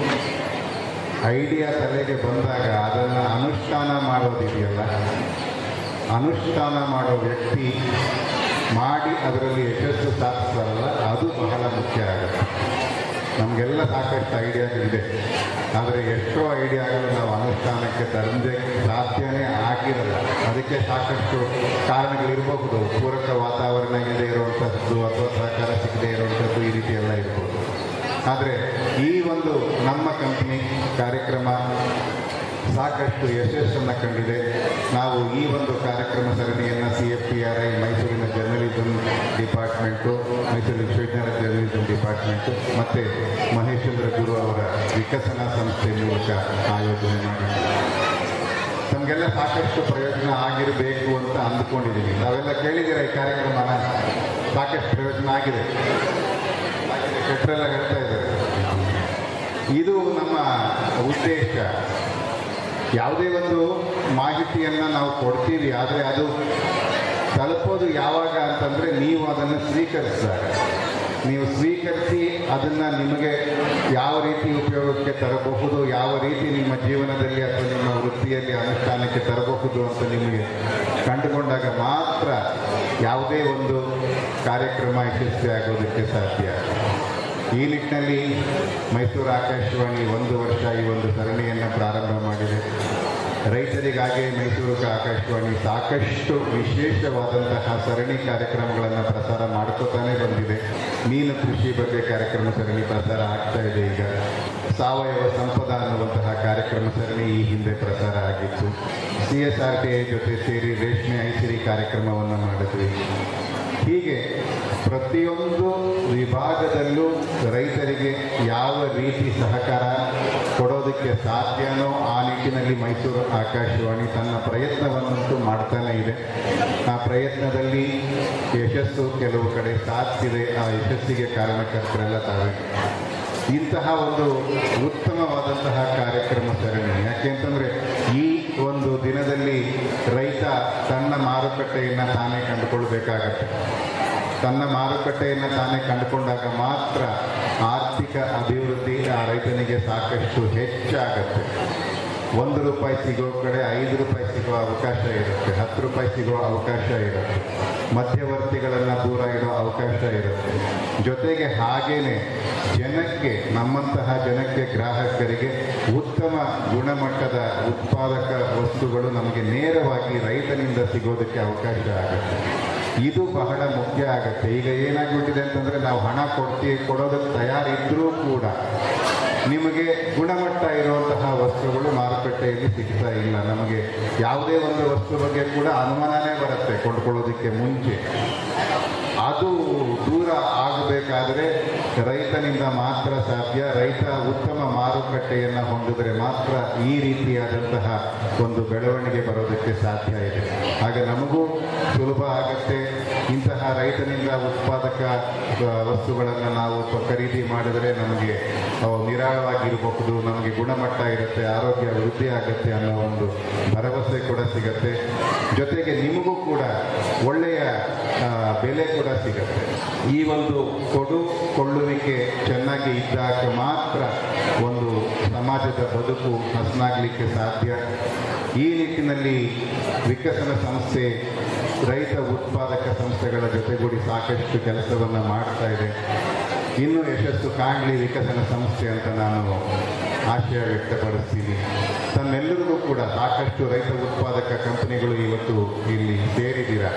ಐಡಿಯಾ ತಲೆಗೆ ಬಂದಾಗ ಅದನ್ನು ಅನುಷ್ಠಾನ ಮಾಡೋದಿದೆಯಲ್ಲ ಅನುಷ್ಠಾನ ಮಾಡೋ ವ್ಯಕ್ತಿ ಮಾಡಿ ಅದರಲ್ಲಿ ಯಶಸ್ಸು ಸಾಧಿಸ್ತಾರಲ್ಲ ಅದು ಬಹಳ ಮುಖ್ಯ ಆಗುತ್ತೆ ನಮಗೆಲ್ಲ ಸಾಕಷ್ಟು ಐಡಿಯಾಗಳಿದೆ ಆದರೆ ಎಷ್ಟೋ ಐಡಿಯಾಗಳು ನಾವು ಅನುಷ್ಠಾನಕ್ಕೆ ತರಂದೆ ಸಾಧ್ಯನೇ ಆಗಿರಲ್ಲ ಅದಕ್ಕೆ ಸಾಕಷ್ಟು ಕಾರಣಗಳಿರಬಹುದು ಪೂರಕ ವಾತಾವರಣ ಇಲ್ಲದೆ ಇರುವಂಥದ್ದು ಅಥವಾ ಸಹಕಾರ ಸಿಗದೆ ಇರುವಂಥದ್ದು ಈ ರೀತಿ ಎಲ್ಲ ಇರ್ಬೋದು ಆದರೆ ಈ ಒಂದು ನಮ್ಮ ಕಂಪನಿ ಕಾರ್ಯಕ್ರಮ ಸಾಕಷ್ಟು ಯಶಸ್ಸನ್ನು ಕಂಡಿದೆ ನಾವು ಈ ಒಂದು ಕಾರ್ಯಕ್ರಮ ಸರಣಿಯನ್ನು C F T R I ಮೈಸೂರಿನ ಜರ್ನಲಿಸಮ್ ಡಿಪಾರ್ಟ್ಮೆಂಟು ಮೈಸೂರು ವಿಶ್ವವಿದ್ಯಾಲಯ ಜರ್ನಲಿಸಮ್ ಡಿಪಾರ್ಟ್ಮೆಂಟ್ ಡಿಪಾರ್ಟ್ಮೆಂಟ್ ಮತ್ತು ಮಹೇಶ್ಚಂದ್ರ ಗುರು ಅವರ ವಿಕಸನ ಸಂಸ್ಥೆ ಮೂಲಕ ಆಯೋಜನೆ ಮಾಡಿದ್ದೀವಿ ನಮಗೆಲ್ಲ ಸಾಕಷ್ಟು ಪ್ರಯೋಜನ ಆಗಿರಬೇಕು ಅಂತ ಅಂದ್ಕೊಂಡಿದ್ದೀವಿ ತಾವೆಲ್ಲ ಕೇಳಿದ್ದೀರ ಈ ಕಾರ್ಯಕ್ರಮನ ಸಾಕಷ್ಟು ಪ್ರಯೋಜನ ಆಗಿದೆ ಆಗಿದೆ ಕೆಟ್ಟರೆಲ್ಲ ಹೇಳ್ತಾ ಇದ್ದಾರೆ ಇದು ನಮ್ಮ ಉದ್ದೇಶ ಯಾವುದೇ ಒಂದು ಮಾಹಿತಿಯನ್ನು ನಾವು ಕೊಡ್ತೀವಿ ಆದರೆ ಅದು ತಲುಪೋದು ಯಾವಾಗ ಅಂತಂದರೆ ನೀವು ಅದನ್ನು ಸ್ವೀಕರಿಸಿದಾಗ ನೀವು ಸ್ವೀಕರಿಸಿ ಅದನ್ನು ನಿಮಗೆ ಯಾವ ರೀತಿ ಉಪಯೋಗಕ್ಕೆ ತರಬಹುದು ಯಾವ ರೀತಿ ನಿಮ್ಮ ಜೀವನದಲ್ಲಿ ಅಥವಾ ನಿಮ್ಮ ವೃತ್ತಿಯಲ್ಲಿ ಅನುಷ್ಠಾನಕ್ಕೆ ತರಬಹುದು ಅಂತ ನಿಮಗೆ ಕಂಡುಕೊಂಡಾಗ ಮಾತ್ರ ಯಾವುದೇ ಒಂದು ಕಾರ್ಯಕ್ರಮ ಯಶಸ್ವಿ ಆಗೋದಕ್ಕೆ ಸಾಧ್ಯ ಈ ನಿಟ್ಟಿನಲ್ಲಿ ಮೈಸೂರು ಆಕಾಶವಾಣಿ ಒಂದು ವರ್ಷ ಈ ಒಂದು ಸರಣಿಯನ್ನು ಪ್ರಾರಂಭ ಮಾಡಿದೆ ರೈತರಿಗಾಗಿ ಮೈಸೂರು ಆಕಾಶವಾಣಿ ಸಾಕಷ್ಟು ವಿಶೇಷವಾದಂತಹ ಸರಣಿ ಕಾರ್ಯಕ್ರಮಗಳನ್ನು ಪ್ರಸಾರ ಮಾಡ್ಕೋತಾನೆ ಬಂದಿದೆ ಮೀನು ಕೃಷಿ ಬಗ್ಗೆ ಕಾರ್ಯಕ್ರಮ ಸರಣಿ ಪ್ರಸಾರ ಆಗ್ತಾ ಇದೆ ಈಗ ಸಾವಯವ ಸಂಪದ ಅನ್ನುವಂತಹ ಕಾರ್ಯಕ್ರಮ ಸರಣಿ ಈ ಹಿಂದೆ ಪ್ರಸಾರ ಆಗಿತ್ತು C S R T I ಜೊತೆ ಸೇರಿ ರೇಷ್ಮೆ ಐಸಿರಿ ಕಾರ್ಯಕ್ರಮವನ್ನು ಮಾಡಿದ್ವಿ ಹೀಗೆ ಪ್ರತಿಯೊಂದು ವಿಭಾಗದಲ್ಲೂ ರೈತರಿಗೆ ಯಾವ ರೀತಿ ಸಹಕಾರ ಕೊಡೋದಕ್ಕೆ ಸಾಧ್ಯನೋ ಆ ನಿಟ್ಟಿನಲ್ಲಿ ಮೈಸೂರು ಆಕಾಶವಾಣಿ ತನ್ನ ಪ್ರಯತ್ನವನ್ನಂತೂ ಮಾಡ್ತಾನೆ ಇದೆ ಆ ಪ್ರಯತ್ನದಲ್ಲಿ ಯಶಸ್ಸು ಕೆಲವು ಕಡೆ ಸಾಧಿಸಿದೆ ಆ ಯಶಸ್ಸಿಗೆ ಕಾರಣಕರ್ತರೆಲ್ಲ ತಾವೇ ಇಂತಹ ಒಂದು ಉತ್ತಮವಾದಂತಹ ಕಾರ್ಯಕ್ರಮ ಸರಣಿ ಯಾಕೆಂತಂದರೆ ಈ ಒಂದು ದಿನದಲ್ಲಿ ರೈತ ತನ್ನ ಮಾರುಕಟ್ಟೆಯನ್ನು ತಾನೇ ಕಂಡುಕೊಳ್ಬೇಕಾಗತ್ತೆ ತನ್ನ ಮಾರುಕಟ್ಟೆಯನ್ನು ತಾನೇ ಕಂಡುಕೊಂಡಾಗ ಮಾತ್ರ ಆರ್ಥಿಕ ಅಭಿವೃದ್ಧಿ ಆ ರೈತನಿಗೆ ಸಾಕಷ್ಟು ಹೆಚ್ಚಾಗತ್ತೆ ಒಂದು ರೂಪಾಯಿ ಸಿಗೋ ಕಡೆ ಐದು ರೂಪಾಯಿ ಸಿಗೋ ಅವಕಾಶ ಇರುತ್ತೆ ಹತ್ತು ರೂಪಾಯಿ ಸಿಗೋ ಅವಕಾಶ ಇರುತ್ತೆ ಮಧ್ಯವರ್ತಿಗಳನ್ನು ದೂರ ಇಡೋ ಅವಕಾಶ ಇರುತ್ತೆ ಜೊತೆಗೆ ಹಾಗೇನೆ ಜನಕ್ಕೆ ನಮ್ಮಂತಹ ಜನಕ್ಕೆ ಗ್ರಾಹಕರಿಗೆ ಉತ್ತಮ ಗುಣಮಟ್ಟದ ಉತ್ಪಾದಕ ವಸ್ತುಗಳು ನಮಗೆ ನೇರವಾಗಿ ರೈತನಿಂದ ಸಿಗೋದಕ್ಕೆ ಅವಕಾಶ ಆಗುತ್ತೆ ಇದು ಬಹಳ ಮುಖ್ಯ ಆಗುತ್ತೆ ಈಗ ಏನಾಗ್ಬಿಟ್ಟಿದೆ ಅಂತಂದರೆ ನಾವು ಹಣ ಕೊಡ್ತೀವಿ ಕೊಡೋದಕ್ಕೆ ತಯಾರಿದ್ದರೂ ಕೂಡ ನಿಮಗೆ ಗುಣಮಟ್ಟ ಇರುವಂತಹ ವಸ್ತುಗಳು ಮಾರುಕಟ್ಟೆಯಲ್ಲಿ ಸಿಗ್ತಾ ಇಲ್ಲ ನಮಗೆ ಯಾವುದೇ ಒಂದು ವಸ್ತು ಬಗ್ಗೆ ಕೂಡ ಅನುಮಾನನೇ ಬರುತ್ತೆ ಕೊಂಡ್ಕೊಳ್ಳೋದಕ್ಕೆ ಮುಂಚೆ ಅದು ದೂರ ಆಗಬೇಕಾದರೆ ರೈತನಿಂದ ಮಾತ್ರ ಸಾಧ್ಯ ರೈತ ಉತ್ತಮ ಮಾರುಕಟ್ಟೆಯನ್ನು ಹೊಂದಿದ್ರೆ ಮಾತ್ರ ಈ ರೀತಿಯಾದಂತಹ ಒಂದು ಬೆಳವಣಿಗೆ ಬರೋದಕ್ಕೆ ಸಾಧ್ಯ ಇದೆ ಆಗ ನಮಗೂ ಸುಲಭ ಆಗುತ್ತೆ ಇಂತಹ ರೈತನಿಂದ ಉತ್ಪಾದಕ ವಸ್ತುಗಳನ್ನು ನಾವು ಪ- ಖರೀದಿ ಮಾಡಿದರೆ ನಮಗೆ ಅವು ನಿರಾಳವಾಗಿರಬಹುದು ನಮಗೆ ಗುಣಮಟ್ಟ ಇರುತ್ತೆ ಆರೋಗ್ಯ ವೃದ್ಧಿ ಆಗುತ್ತೆ ಅನ್ನೋ ಒಂದು ಭರವಸೆ ಕೂಡ ಸಿಗತ್ತೆ ಜೊತೆಗೆ ನಿಮಗೂ ಕೂಡ ಒಳ್ಳೆಯ ಆ, ಬೆಲೆ ಕೂಡ ಸಿಗತ್ತೆ ಈ ಒಂದು ಕೊಡು ಕೊಳ್ಳುವಿಕೆ ಚೆನ್ನಾಗಿ ಇದ್ದಾಗ ಮಾತ್ರ ಒಂದು ಸಮಾಜದ ಬದುಕು ಹಸನಾಗಲಿಕ್ಕೆ ಸಾಧ್ಯ ಈ ನಿಟ್ಟಿನಲ್ಲಿ ವಿಕಸನ ಸಂಸ್ಥೆ ರೈತ ಉತ್ಪಾದಕ ಸಂಸ್ಥೆಗಳ ಜೊತೆಗೂಡಿ ಸಾಕಷ್ಟು ಕೆಲಸವನ್ನು ಮಾಡ್ತಾ ಇದೆ ಇನ್ನೂ ಯಶಸ್ಸು ಕಾಣಲಿ ವಿಕಸನ ಸಂಸ್ಥೆ ಅಂತ ನಾನು ಆಶಯ ವ್ಯಕ್ತಪಡಿಸ್ತೀನಿ ತಮ್ಮೆಲ್ಲರಿಗೂ ಕೂಡ ಸಾಕಷ್ಟು ರೈತ ಉತ್ಪಾದಕ ಕಂಪನಿಗಳು ಇವತ್ತು ಇಲ್ಲಿ ಸೇರಿದ್ದೀರ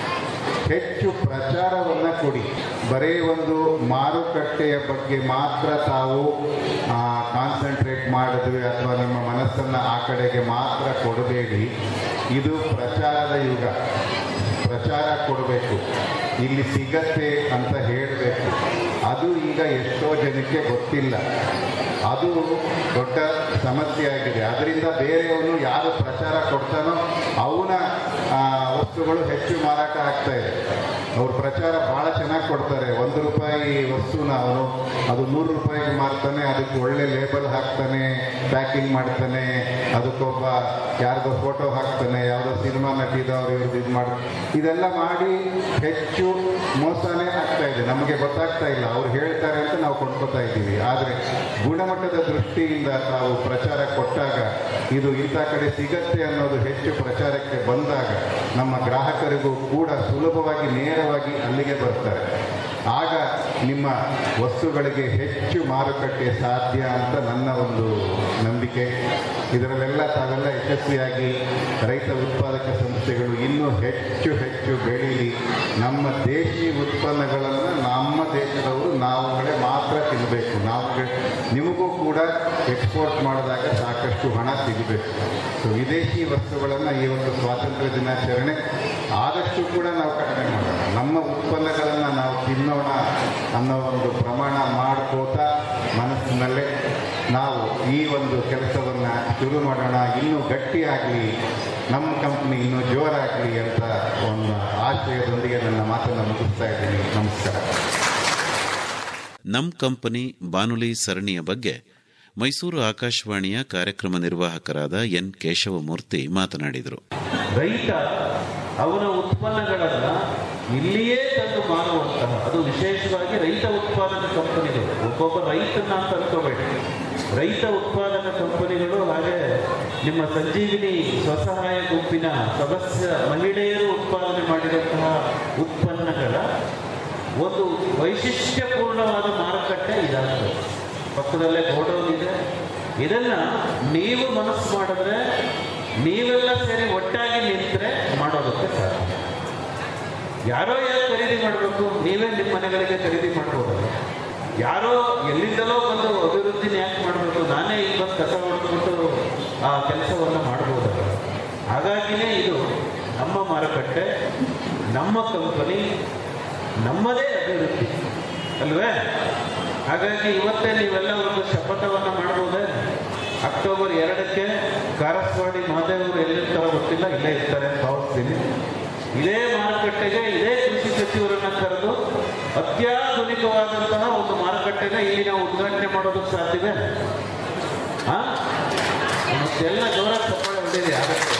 ಹೆಚ್ಚು ಪ್ರಚಾರವನ್ನು ಕೊಡಿ ಬರೀ ಒಂದು ಮಾರುಕಟ್ಟೆಯ ಬಗ್ಗೆ ಮಾತ್ರ ತಾವು ಕಾನ್ಸಂಟ್ರೇಟ್ ಮಾಡಿದ್ವಿ ಅಥವಾ ನಿಮ್ಮ ಮನಸ್ಸನ್ನು ಆ ಕಡೆಗೆ ಮಾತ್ರ ಕೊಡಬೇಡಿ ಇದು ಪ್ರಚಾರದ ಯುಗ ಪ್ರಚಾರ ಕೊಡಬೇಕು ಇಲ್ಲಿ ಸಿಗತ್ತೆ ಅಂತ ಹೇಳಬೇಕು ಅದು ಈಗ ಎಷ್ಟೋ ಜನಕ್ಕೆ ಗೊತ್ತಿಲ್ಲ ಅದು ದೊಡ್ಡ ಸಮಸ್ಯೆ ಆಗಿದೆ ಅದರಿಂದ ಬೇರೆಯವನು ಯಾರು ಪ್ರಚಾರ ಕೊಡ್ತಾನೋ ಅವನ ಆ, ವಸ್ತುಗಳು ಹೆಚ್ಚು ಮಾರಾಟ ಆಗ್ತಾ ಇದೆ ಅವ್ರ ಪ್ರಚಾರ ಭಾಳ ಚೆನ್ನಾಗಿ ಕೊಡ್ತಾರೆ ಒಂದು ರೂಪಾಯಿ ವಸ್ತುನ ಅವನು ಅದು ನೂರು ರೂಪಾಯಿಗೆ ಮಾರ್ತಾನೆ ಅದಕ್ಕೆ ಒಳ್ಳೆ ಲೇಬಲ್ ಹಾಕ್ತಾನೆ ಪ್ಯಾಕಿಂಗ್ ಮಾಡ್ತಾನೆ ಅದಕ್ಕೊಬ್ಬ ಯಾರ್ದೋ ಫೋಟೋ ಹಾಕ್ತಾನೆ ಯಾವುದೋ ಸಿನಿಮಾ ನಟಿದವ್ರು ಇವ್ರದ್ದು ಇದು ಮಾಡಿ ಇದೆಲ್ಲ ಮಾಡಿ ಹೆಚ್ಚು ಮೋಸನೇ ಆಗ್ತಾ ಇದೆ ನಮಗೆ ಗೊತ್ತಾಗ್ತಾ ಇಲ್ಲ ಅವ್ರು ಹೇಳ್ತಾರೆ ಅಂತ ನಾವು ಕೊಂಡ್ಕೊತಾ ಇದ್ದೀವಿ ಆದರೆ ಗುಣಮಟ್ಟದ ದೃಷ್ಟಿಯಿಂದ ತಾವು ಪ್ರಚಾರ ಕೊಟ್ಟಾಗ ಇದು ಇಂಥ ಕಡೆ ಸಿಗತ್ತೆ ಅನ್ನೋದು ಹೆಚ್ಚು ಪ್ರಚಾರಕ್ಕೆ ಬಂದಾಗ ನಮ್ಮ ಗ್ರಾಹಕರಿಗೂ ಕೂಡ ಸುಲಭವಾಗಿ ನೇರವಾಗಿ ಅಲ್ಲಿಗೆ ಬರ್ತಾರೆ ಆಗ ನಿಮ್ಮ ವಸ್ತುಗಳಿಗೆ ಹೆಚ್ಚು ಮಾರುಕಟ್ಟೆ ಸಾಧ್ಯ ಅಂತ ನನ್ನ ಒಂದು ನಂಬಿಕೆ ಇದರಲ್ಲೆಲ್ಲ ತಾವೆಲ್ಲ ಯಶಸ್ವಿಯಾಗಿ ರೈತ ಉತ್ಪಾದಕ ಸಂಸ್ಥೆಗಳು ಇನ್ನೂ ಹೆಚ್ಚು ಹೆಚ್ಚು ಬೆಳೀಲಿ ನಮ್ಮ ದೇಶಿ ಉತ್ಪನ್ನಗಳನ್ನು ನಮ್ಮ ದೇಶದವರು ನಾವುಗಳೇ ಮಾತ್ರ ತಿನ್ನಬೇಕು ನಾವು ನಿಮಗೂ ಕೂಡ ಎಕ್ಸ್ಪೋರ್ಟ್ ಮಾಡಿದಾಗ ಸಾಕಷ್ಟು ಹಣ ಸಿಗಬೇಕು ಸೊ ವಿದೇಶಿ ವಸ್ತುಗಳನ್ನು ಈ ಒಂದು ಸ್ವಾತಂತ್ರ್ಯ ದಿನಾಚರಣೆ ಆದಷ್ಟು ಕೂಡ ನಾವು ಕಡಿಮೆ ಮಾಡೋಣ ನಮ್ಮ ಉತ್ಪನ್ನಗಳನ್ನು ನಾವು ತಿನ್ನೋಣ ಅನ್ನೋ ಒಂದು ಪ್ರಮಾಣ ಮಾಡ್ಕೋತಾ ಮನಸ್ಸಿನಲ್ಲೇ ನಾವು ಈ ಒಂದು ಕೆಲಸವನ್ನು ಶುರು ಮಾಡೋಣ ಇನ್ನೂ ಗಟ್ಟಿಯಾಗಲಿ ನಮ್ಮ ಕಂಪ್ನಿ ಇನ್ನೂ ಜೋರಾಗಲಿ ಅಂತ ಒಂದು ಆಶಯದೊಂದಿಗೆ ನನ್ನ ಮಾತನ್ನು ಮುಗಿಸ್ತಾ ಇದ್ದೀನಿ ನಮಸ್ಕಾರ ನಮ್ ಕಂಪನಿ ಬಾನುಲಿ ಸರಣಿಯ ಬಗ್ಗೆ ಮೈಸೂರು ಆಕಾಶವಾಣಿಯ ಕಾರ್ಯಕ್ರಮ ನಿರ್ವಾಹಕರಾದ ಎನ್ ಕೇಶವಮೂರ್ತಿ ಮಾತನಾಡಿದರು ರೈತ ಅವನ ಉತ್ಪನ್ನಗಳನ್ನ ಇಲ್ಲಿಯೇ ತಂದು ಮಾರುವಂತಹ ಅದು ವಿಶೇಷವಾಗಿ ರೈತ ಉತ್ಪಾದಕ ಕಂಪನಿಗಳು ಒಬ್ಬೊಬ್ಬ ರೈತನ ಅಂತ ಅನ್ಕೋಬೇಡಿ ರೈತ ಉತ್ಪಾದಕ ಕಂಪನಿಗಳು ಹಾಗೆ ನಿಮ್ಮ ಸಂಜೀವಿನಿ ಸ್ವಸಹಾಯ ಗುಂಪಿನ ಸದಸ್ಯ ಮಹಿಳೆಯರು ಉತ್ಪಾದನೆ ಮಾಡಿದಂತಹ ಉತ್ಪನ್ನಗಳ ಒಂದು ವೈಶಿಷ್ಟ್ಯಪೂರ್ಣವಾದ ಮಾರುಕಟ್ಟೆ ಇದಾಗ್ತದೆ ಪಕ್ಕದಲ್ಲೇ ಗೋಡೌನ್ ಇದೆ ಇದನ್ನ ನೀವು ಮನಸ್ಸು ಮಾಡಿದ್ರೆ ನೀವೆಲ್ಲ ಸೇರಿ ಒಟ್ಟಾಗಿ ನಿಂತರೆ ಮಾಡೋದಕ್ಕೆ ಸಾಧ್ಯ ಯಾರೋ ಯಾರು ಖರೀದಿ ಮಾಡಬೇಕು ನೀವೇ ನಿಮ್ಮ ಮನೆಗಳಿಗೆ ಖರೀದಿ ಮಾಡ್ಬೋದಲ್ಲ ಯಾರೋ ಎಲ್ಲಿಂದಲೋ ಬಂದು ಅಭಿವೃದ್ಧಿನ ಯಾಕೆ ಮಾಡಬೇಕು ನಾನೇ ಈಗ ಬಂದು ಕಸ ಹೊಡೆದ್ಬಿಟ್ಟು ಆ ಕೆಲಸವನ್ನು ಮಾಡ್ಬೋದಲ್ಲ ಹಾಗಾಗಿನೇ ಇದು ನಮ್ಮ ಮಾರುಕಟ್ಟೆ ನಮ್ಮ ಕಂಪನಿ ನಮ್ಮದೇ ಅಭಿವೃದ್ಧಿ ಅಲ್ವೇ ಹಾಗಾಗಿ ಇವತ್ತೇ ನೀವೆಲ್ಲ ಒಂದು ಶಪಥವನ್ನು ಮಾಡ್ಬೋದೇ ಅಕ್ಟೋಬರ್ ಎರಡಕ್ಕೆ ಕಾರಸ್ವಾಡಿ ಮಹಾದೇವರು ಎಲ್ಲಿರ್ತಾರೋ ಗೊತ್ತಿಲ್ಲ ಇಲ್ಲೇ ಇರ್ತಾರೆ ಅಂತ ಭಾವಿಸ್ತೀನಿ ಇದೇ ಮಾರುಕಟ್ಟೆಗೆ ಇದೇ ಕೃಷಿ ಸಚಿವರನ್ನ ಕರೆದು ಅತ್ಯಾಧುನಿಕವಾದಂತಹ ಒಂದು ಮಾರುಕಟ್ಟೆನ ಇಲ್ಲಿ ನಾವು ಉದ್ಘಾಟನೆ ಮಾಡೋದಕ್ಕೆ ಸಾಧ್ಯವೇ ಆ ಮತ್ತೆಲ್ಲ ಜೋರ ಚಪ್ಪಾಳೆ ಹೊಡೆದಿದೆ ಆಗತ್ತೆ